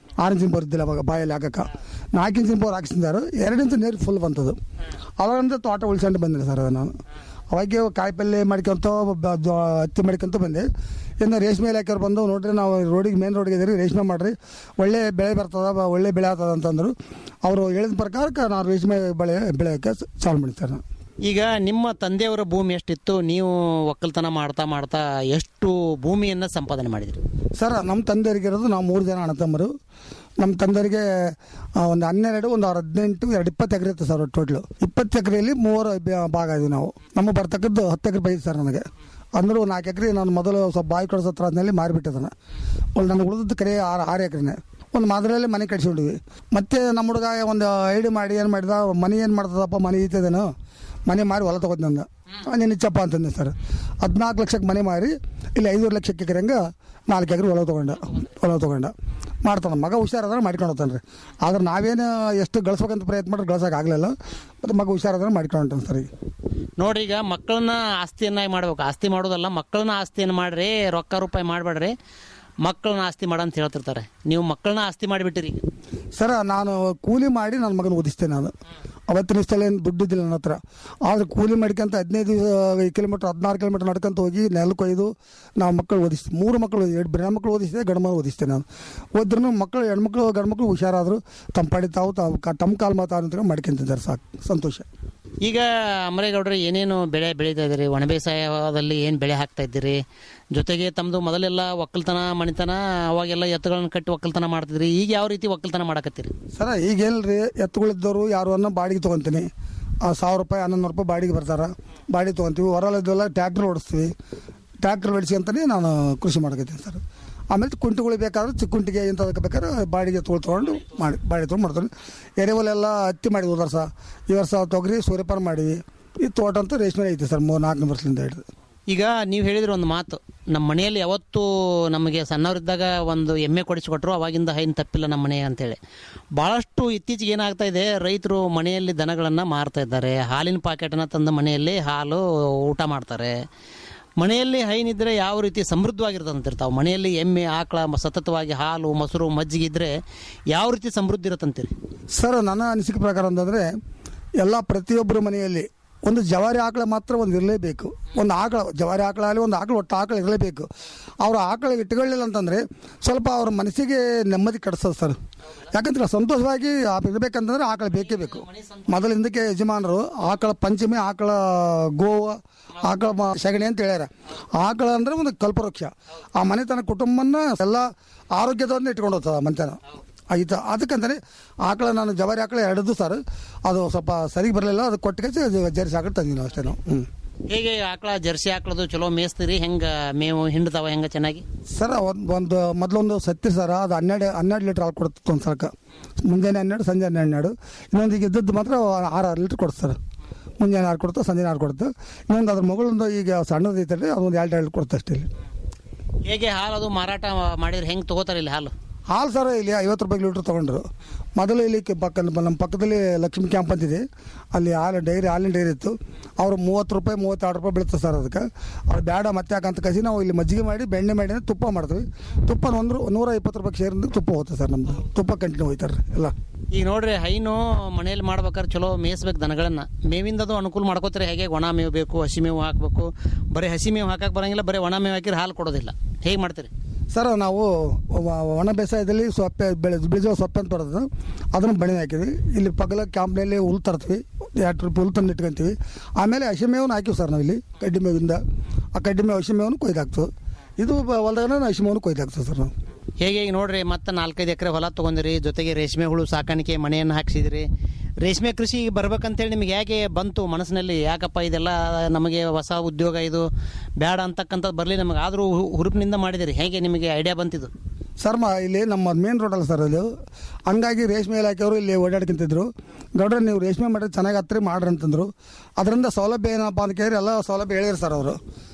ಆರೆಂಜ್ ಇಂಚ್ ಬರುತ್ತಿಲ್ಲ ಅವಾಗ ಬಾಯಲ್ಲಿ ಹಾಕಕ್ಕೆ ನಾಲ್ಕು ಇಂಚಿನ ಬೋರ್ ಹಾಕ್ಸಿದ್ದಾರೆ ಎರಡು ಇಂಚು ನೀರು ಫುಲ್ ಬಂತದು ಅವಾಗಿಂದ ತೋಟ ಉಳ್ಸ್ಕೊಂಡು ಬಂದಿಲ್ಲ ಸರ್ ಅದು ನಾನು ಅವಾಗ ಕಾಯಿ ಪಲ್ಯ ಮಾಡ್ಕೊಂತ ಬ- ಜೋ- ಹತ್ತಿ ಮಾಡ್ಕೊಂತ ಬಂದೆ ಇನ್ನು ರೇಷ್ಮೆ ಇಲಾಖೆಯವ್ರು ಬಂದು ನೋಡ್ರಿ ನಾವು ರೋಡಿಗೆ ಮೇನ್ ರೋಡ್ಗೆ ಇದ್ದೀರಿ ರೇಷ್ಮೆ ಮಾಡ್ರಿ ಒಳ್ಳೆ ಬೆಳೆ ಬರ್ತದ ಬ- ಒಳ್ಳೆ ಬೆಳೆ ಆಗ್ತದ ಅಂತಂದ್ರು ಅವರು ಹೇಳಿದ ಪ್ರಕಾರಕ್ಕೆ ನಾವು ರೇಷ್ಮೆ ಬೆಳೆ ಬೆಳೆಯೋಕ್ಕೆ ಚಾಲು ಮಾಡಿದ್ದಾರೆ ನಾನು ಈಗ ನಿಮ್ಮ ತಂದೆಯವರ ಭೂಮಿ ಎಷ್ಟಿತ್ತು ನೀವು ಒಕ್ಕಲ್ತನ ಮಾಡ್ತಾ ಮಾಡ್ತಾ ಎಷ್ಟು ಭೂಮಿಯನ್ನ ಸಂಪಾದನೆ ಮಾಡಿದ್ರಿ ಸರ್ ನಮ್ಮ ತಂದೆಯರಿಗೆ ಇರೋದು ನಾವು ಮೂರು ಜನ ಅಣ್ಣ ತಮ್ಮರು ನಮ್ಮ ತಂದೆಯರಿಗೆ ಆ, ಒಂದು ಹನ್ನೆರಡು ಒಂದು ಆರು ಹದಿನೆಂಟು ಎರಡು ಇಪ್ಪತ್ತು ಎಕರೆ ಇತ್ತು ಸರ್ ಟೋಟ್ಲು ಇಪ್ಪತ್ತು ಎಕರೆಯಲ್ಲಿ ಮೂವರು ಬ- ಭಾಗ ಇದೀವಿ ನಾವು ನಮ್ಮ ಬರ್ತಕ್ಕದ್ದು ಹತ್ತು ಎಕರೆ ಬೈದು ಸರ್ ನನಗೆ ಅಂದ್ರೆ ಒಂದು ನಾಲ್ಕು ಎಕರೆ ನಾನು ಮೊದಲು ಸ್ವಲ್ಪ ಬಾಯಿ ಕಳಿಸೋ ಹತ್ರ ಆದ್ಮೇಲೆ ಮಾರಿಬಿಟ್ಟಿದ್ದಾನೆ ಒಂದು ನನಗೆ ಉಳಿದದ್ದು ಕರೆ ಆರು ಆರು ಎಕರೆನೇ ಒಂದು ಮಾದರಿಯಲ್ಲಿ ಮನೆ ಕಟ್ಸ್ಕೊಂಡಿವಿ ಮತ್ತೆ ನಮ್ಮ ಹುಡುಗ ಒಂದು ಐಡಿ ಮಾಡಿ ಏನು ಮಾಡಿದ ಮನೆ ಏನು ಮಾಡ್ತದಪ್ಪ ಮನೆ ಈತದೇನು ಮನೆ ಮಾರಿ ಹೊಲ ತಗೋದ್ ನಂದು ನೀನು ಇಚ್ಚಪ್ಪ ಅಂತಂದೆ ಸರ್ ಹದಿನಾಲ್ಕು ಲಕ್ಷಕ್ಕೆ ಮನೆ ಮಾರಿ ಇಲ್ಲಿ ಐದೂರು ಲಕ್ಷಕ್ಕೆ ಎಕರೆಂಗೆ ನಾಲ್ಕು ಎಕರೆ ಹೊಲ ತೊಗೊಂಡ ಹೊಲ ತೊಗೊಂಡ ಮಾಡ್ತಾನೆ ಮಗ ಹುಷಾರಾದ್ರೆ ಮಾಡ್ಕೊಂಡು ಹೋಗ್ತಾನೆ ರೀ ಆದ್ರೆ ನಾವೇನು ಎಷ್ಟು ಗಳಿಸ್ಬೇಕಂತ ಪ್ರಯತ್ನ ಮಾಡಿದ್ರೆ ಗಳಿಸೋಕೆ ಆಗಲಿಲ್ಲ ಮತ್ತು ಮಗ ಹುಷಾರಾದ್ರೆ ಮಾಡ್ಕೊಂಡು ಹೊಂಟಾನೆ ಸರ್ ಈಗ ನೋಡ್ರಿ ಈಗ ಮಕ್ಕಳನ್ನ ಆಸ್ತಿಯನ್ನಾಗಿ ಮಾಡ್ಬೇಕು ಆಸ್ತಿ ಮಾಡೋದಲ್ಲ ಮಕ್ಕಳನ್ನ ಆಸ್ತಿಯನ್ನು ಮಾಡ್ರಿ ರೊಕ್ಕ ರೂಪಾಯಿ ಮಾಡಬೇಡ್ರಿ ಮಕ್ಕಳನ್ನ ಆಸ್ತಿ ಮಾಡ ಅಂತ ಹೇಳ್ತಿರ್ತಾರೆ ನೀವು ಮಕ್ಕಳನ್ನ ಆಸ್ತಿ ಮಾಡಿಬಿಟ್ಟಿರಿ ಸರ ನಾನು ಕೂಲಿ ಮಾಡಿ ನನ್ನ ಮಗನ ಓದಿಸ್ತೇನೆ ನಾನು ಅವತ್ತಿನ ಸ್ಥಳ ಏನು ದುಡ್ಡು ಇದ್ದಿಲ್ಲ ನನ್ನ ಹತ್ರ ಆದ್ರೆ ಕೂಲಿ ಮಾಡ್ಕೊಂತ ಹದಿನೈದು ಕಿಲೋಮೀಟ್ರ್ ಹದಿನಾರು ಕಿಲೋಮೀಟ್ರ್ ನಡ್ಕೊಂತ ಹೋಗಿ ನೆಲ ಕೊಯ್ದು ನಾವು ಮಕ್ಕಳು ಓದಿಸ್ತೀವಿ ಮೂರು ಮಕ್ಕಳು ಎರಡು ಬರೀ ಮಕ್ಕಳು ಓದಿಸಿದೆ ಗಂಡು ಮಗು ಓದಿಸ್ತೇನೆ ನಾನು ಓದ್ರೂ ಮಕ್ಕಳು ಹೆಣ್ಮಕ್ಳು ಗಂಡು ಮಕ್ಕಳು ಹುಷಾರಾದರು ತಮ್ಮ ಪಾಡಿ ತಾವು ತಾವು ಕ- ತಮ್ಮ ಕಾಲು ಮಾತಾಡ ಅಂತ ಮಾಡ್ಕೊಂತಿದ್ದಾರೆ ಸಾಕು ಸಂತೋಷ ಈಗ ಅಮರೇಗೌಡ್ರೆ ಏನೇನು ಬೆಳೆ ಬೆಳೀತಾ ಇದ್ದೀರಿ ಒಣ ಬೇಸಾಯದಲ್ಲಿ ಏನು ಬೆಳೆ ಹಾಕ್ತಾ ಇದ್ದೀರಿ ಜೊತೆಗೆ ತಮ್ಮದು ಮೊದಲೆಲ್ಲ ಒಕ್ಕಲ್ತನ ಮಣಿತನ ಅವಾಗೆಲ್ಲ ಎತ್ತುಗಳನ್ನ ಕಟ್ಟಿ ಒಕ್ಕಲ್ತನ ಮಾಡ್ತಿದ್ರಿ ಈಗ ಯಾವ ರೀತಿ ಒಕ್ಕಲ್ತನ ಮಾಡಕತ್ತೀರಿ ಸರ ಈಗ ಏನ್ರಿ ಎತ್ತುಗಳಿದ್ದವರು ಯಾರು ಅನ್ನೋ ಬಾಡಿಗೆ ತೊಗೊತೀನಿ ಆ ಸಾವಿರ ರೂಪಾಯಿ ಹನ್ನೊಂದು ರೂಪಾಯಿ ಬಾಡಿಗೆ ಬರ್ತಾರೆ ಬಾಡಿಗೆ ತೊಗೊತೀವಿ ಹೊರಲಿದ್ದೆಲ್ಲ ಟ್ಯಾಕ್ಟ್ರ್ ಓಡಿಸ್ತೀವಿ ಟ್ಯಾಕ್ಟ್ರ್ ಅಂತಾನೆ ನಾನು ಕೃಷಿ ಮಾಡ್ಕೊತೀನಿ ಸರ್ ಆಮೇಲೆ ಕುಂಟಿಗಳು ಬೇಕಾದ್ರೆ ಚಿಕ್ಕ ಕುಂಟಿಗೆ ಇಂಥದಕ್ಕೆ ಬೇಕಾದ್ರೆ ಬಾಡಿಗೆ ತೊಗೊಳ್ ತೊಗೊಂಡು ಮಾಡಿ ಬಾಡಿಗೆ ತೊಗೊಂಡು ಮಾಡ್ತೀನಿ ಎರೆಹುಲೆಲ್ಲ ಹತ್ತಿ ಮಾಡಿ ಹೋದ ವರ್ಷ ಈ ವರ್ಷ ತೊಗರಿ ಸೂರ್ಯಪಾನ ಮಾಡಿವಿ ಈ ತೋಟ ಅಂತೂ ರೇಷ್ಮೆ ಐತಿ ಸರ್ ಮೂರು ನಾಲ್ಕು ವರ್ಷದಿಂದ ಹಿಡಿದು ಈಗ ನೀವು ಹೇಳಿದ್ರಿ ಒಂದು ಮಾತು ನಮ್ಮ ಮನೆಯಲ್ಲಿ ಯಾವತ್ತೂ ನಮಗೆ ಸಣ್ಣವರಿದ್ದಾಗ ಒಂದು ಎಮ್ಮೆ ಕೊಡಿಸಿಕೊಟ್ರು ಅವಾಗಿಂದ ಹೈನ್ ತಪ್ಪಿಲ್ಲ ನಮ್ಮ ಮನೆ ಅಂತೇಳಿ ಭಾಳಷ್ಟು ಇತ್ತೀಚೆಗೆ ಏನಾಗ್ತಾ ಇದೆ ರೈತರು ಮನೆಯಲ್ಲಿ ದನಗಳನ್ನು ಮಾರ್ತಾ ಇದ್ದಾರೆ ಹಾಲಿನ ಪಾಕೆಟನ್ನು ತಂದು ಮನೆಯಲ್ಲಿ ಹಾಲು ಊಟ ಮಾಡ್ತಾರೆ ಮನೆಯಲ್ಲಿ ಹೈನಿದ್ರೆ ಯಾವ ರೀತಿ ಸಮೃದ್ಧವಾಗಿರ್ತದೆ ಅಂತಿರ್ತಾವೆ ಮನೆಯಲ್ಲಿ ಎಮ್ಮೆ ಆಕಳ ಮ- ಸತತವಾಗಿ ಹಾಲು ಮೊಸರು ಮಜ್ಜಿಗೆ ಇದ್ರೆ ಯಾವ ರೀತಿ ಸಮೃದ್ಧಿ ಇರುತ್ತಂತೀರಿ ಸರ್ ನನ್ನ ಅನಿಸಿಕೆ ಪ್ರಕಾರ ಅಂತಂದರೆ ಎಲ್ಲ ಪ್ರತಿಯೊಬ್ಬರ ಮನೆಯಲ್ಲಿ ಒಂದು ಜವಾರಿ ಆಕಳ ಮಾತ್ರ ಒಂದು ಇರಲೇಬೇಕು ಒಂದು ಆಕಳ ಜವಾರಿ ಆಕಳ ಆಗಲಿ ಒಂದು ಆಕಳ ಒಟ್ಟು ಆಕಳ ಇರಲೇಬೇಕು ಅವ್ರ ಆಕಳ ಇಟ್ಕೊಳ್ಳಿಲ್ಲ ಅಂತಂದರೆ ಸ್ವಲ್ಪ ಅವ್ರ ಮನಸ್ಸಿಗೆ ನೆಮ್ಮದಿ ಕಡಿಸ್ತದೆ ಸರ್ ಯಾಕಂದ್ರೆ ಸಂತೋಷವಾಗಿ ಆ- ಇರ್ಬೇಕಂತಂದ್ರೆ ಆಕಳ ಬೇಕೇ ಬೇಕು ಮೊದಲಿಂದಕ್ಕೆ ಯಜಮಾನರು ಆಕಳ ಪಂಚಮಿ ಆಕಳ ಗೋವ ಆಕಳ ಮ- ಸಗಣಿ ಅಂತ ಹೇಳ್ಯಾರ ಆಕಳ ಅಂದ್ರೆ ಒಂದು ಕಲ್ಪವೃಕ್ಷ ಆ ಮನೆತನ ಕುಟುಂಬನ ಎಲ್ಲ ಆರೋಗ್ಯದಿಂದ ಇಟ್ಕೊಂಡು ಹೋಗ್ತದೆ ಆ ಮನೆತನ ಆಯ್ತು ಅದಕ್ಕಂತಾನೆ ಆಕಳ ನಾನು ಜವಾರಿ ಆಕಳ ಹಿಡಿದು ಸರ್ ಅದು ಸ್ವಲ್ಪ ಸರಿಗೆ ಬರಲಿಲ್ಲ ಅದು ಕೊಟ್ಟಿಗೆ ಜರ್ಸಿ ಆಕಳ ತಂದಿನಿ ನಾವು ಅಷ್ಟೇ ನಾವು ಹ್ಞೂ ಹೇಗೆ ಆಕಳ ಜರ್ಸಿ ಆಕಳದು ಚಲೋ ಮೇಯಿಸ್ತೀರಿ ಹೆಂಗೆ ಮೇವು ಹಿಂಡ್ತಾವ ಹೆಂಗೆ ಚೆನ್ನಾಗಿ ಸರ್ ಒಂದು ಒಂದು ಮೊದಲೊಂದು ಸತ್ತಿ ಸರ ಅದು ಹನ್ನೆರಡು ಹನ್ನೆರಡು ಲೀಟ್ರ್ ಹಾಲು ಕೊಡ್ತಿತ್ತು ಒಂದು ಸರ್ಕ ಮುಂಜಾನೆ ಹನ್ನೆರಡು ಸಂಜೆ ಹನ್ನೆರಡು ಇನ್ನೊಂದು ಈಗ ಇದ್ದದ್ದು ಮಾತ್ರ ಆರು ಆರು ಲೀಟ್ರ್ ಕೊಡ್ತು ಸರ್ ಮುಂಜಾನೆ ಆರು ಕೊಡ್ತು ಸಂಜೆ ಆರು ಕೊಡ್ತು ಇನ್ನೊಂದು ಅದ್ರ ಮಗಳೊಂದು ಈಗ ಸಣ್ಣದು ಐತಲ್ರಿ ಅದೊಂದು ಎರಡು ಎರಡು ಕೊಡ್ತು ಅಷ್ಟೇ ಇಲ್ಲಿ ಹೇಗೆ ಹಾಲು ಅದು ಮಾರಾಟ ಮಾಡಿದ್ರೆ ಹೆಂಗೆ ತಗೋತಾರೆ ಇಲ್ಲಿ ಹಾಲು ಹಾಲು ಸರ್ ಇಲ್ಲಿ ಐವತ್ತು ರೂಪಾಯಿ ಲೀಟ್ರ್ ತೊಗೊಂಡ್ರು ಮೊದಲು ಇಲ್ಲಿ ಕೆ- ಪಕ್ಕ ನಮ್ಮ ಪಕ್ಕದಲ್ಲಿ ಲಕ್ಷ್ಮೀ ಕ್ಯಾಂಪ್ ಅಂತಿದೆ ಅಲ್ಲಿ ಹಾಲು ಡೈರಿ ಹಾಲಿನ ಡೈರಿ ಇತ್ತು ಅವರು ಮೂವತ್ತು ರೂಪಾಯಿ ಮೂವತ್ತೆರಡು ರೂಪಾಯಿ ಬೀಳುತ್ತೆ ಸರ್ ಅದಕ್ಕೆ ಅವ್ರು ಬೇಡ ಮತ್ತೆ ಯಾಕಂತ ಕಸಿ ನಾವು ಇಲ್ಲಿ ಮಜ್ಜಿಗೆ ಮಾಡಿ ಬೆಣ್ಣೆ ಮಾಡಿ ತುಪ್ಪ ಮಾಡ್ತೀವಿ ತುಪ್ಪ ಒಂದು ನೂರ ಇಪ್ಪತ್ತು ರೂಪಾಯಿ ಶೇರಿಂದ ತುಪ್ಪ ಹೋಗುತ್ತೆ ಸರ್ ನಮ್ಮದು ತುಪ್ಪ ಕಂಟಿನ್ಯೂ ಹೋಯ್ತಾರೆ ಎಲ್ಲ ಈಗ ನೋಡ್ರಿ ಹೈನು ಮನೆಯಲ್ಲಿ ಮಾಡ್ಬೇಕಾದ್ರೆ ಚಲೋ ಮೇಯಿಸ್ಬೇಕು ದನಗಳನ್ನ ಮೇವಿಂದ ಅದು ಅನುಕೂಲ ಮಾಡ್ಕೋತಾರೆ ಹೇಗೆ ಒಣ ಮೇವು ಬೇಕು ಹಸಿ ಮೇವು ಹಾಕಬೇಕು ಬರೀ ಹಸಿ ಮೇವು ಹಾಕಕ್ಕೆ ಬರಂಗಿಲ್ಲ ಬರೀ ಒಣ ಮೇವು ಹಾಕಿದ್ರೆ ಹಾಲು ಕೊಡೋದಿಲ್ಲ ಹೇಗೆ ಮಾಡ್ತೀರಿ ಸರ್ ನಾವು ವ- ಒಣ ಬೇಸಾಯದಲ್ಲಿ ಸೊಪ್ಪೆ ಬೆಳೆ ಬೀಜ ಸೊಪ್ಪೆ ಅಂತ ಬರ್ತದೆ ಅದನ್ನು ಬಣಿ ಹಾಕಿದ್ವಿ ಇಲ್ಲಿ ಪಕ್ಕದ ಕ್ಯಾಂಪ್ನಲ್ಲಿ ಹುಲ್ ತರ್ತೀವಿ ಎರಡು ರೂಪಾಯಿ ಹುಲ್ ತಂದು ಇಟ್ಕೊಂತೀವಿ ಆಮೇಲೆ ಹಸಿ ಮೇವನ್ನು ಹಾಕಿವಿ ಸರ್ ನಾವಿಲ್ಲಿ ಕಡ್ಡಿ ಮೇವಿಂದ ಆ ಕಡ್ಡಿ ಮೇವು ಹಸಿ ಮೇವನ್ನು ಕೊಯ್ದಾಕ್ತು ಇದು ಬ- ಹೊಲ್ದಾಗ ಹಸಿ ಮೇವನ್ನು ಕೊಯ್ದಾಕ್ತದೆ ಸರ್ ನಾವು ಹೇಗೆ ಈಗ ನೋಡ್ರಿ ಮತ್ತೆ ನಾಲ್ಕೈದು ಎಕರೆ ಹೊಲ ತೊಗೊಂಡಿರಿ ಜೊತೆಗೆ ರೇಷ್ಮೆ ಹುಳು ಸಾಕಾಣಿಕೆ ಮನೆಯನ್ನು ಹಾಕ್ಸಿದ್ರಿ ರೇಷ್ಮೆ ಕೃಷಿ ಬರ್ಬೇಕಂತೇಳಿ ನಿಮ್ಗೆ ಯಾಕೆ ಬಂತು ಮನಸ್ಸಿನಲ್ಲಿ ಯಾಕಪ್ಪ ಇದೆಲ್ಲ ನಮಗೆ ಹೊಸ ಉದ್ಯೋಗ ಇದು ಬೇಡ ಅಂತಕ್ಕಂಥದ್ದು ಬರಲಿ ನಮಗೆ ಆದರೂ ಹುರುಪಿನಿಂದ ಮಾಡಿದಿರಿ ಹೇಗೆ ನಿಮಗೆ ಐಡಿಯಾ ಬಂತಿದ್ದು ಸರ್ ಮ ಇಲ್ಲಿ ನಮ್ಮ ಮೇನ್ ರೋಡಲ್ಲ ಸರ್ ಅದು ಹಂಗಾಗಿ ರೇಷ್ಮೆ ಇಲಾಖೆಯವರು ಇಲ್ಲಿ ಓಡಾಡ್ಕೊಂತಿದ್ರು ಗೌಡ್ರೆ ನೀವು ರೇಷ್ಮೆ ಮಾಡಿದ್ರೆ ಚೆನ್ನಾಗಿ ಹತ್ತಿರ ಮಾಡ್ರಿ ಅಂತಂದ್ರು ಅದರಿಂದ ಸೌಲಭ್ಯ ಏನಪ್ಪ ಅಂತ ಕೇಳಿದ್ರೆ ಎಲ್ಲ ಸೌಲಭ್ಯ ಹೇಳಿದ್ರು ಸರ್ ಅವರು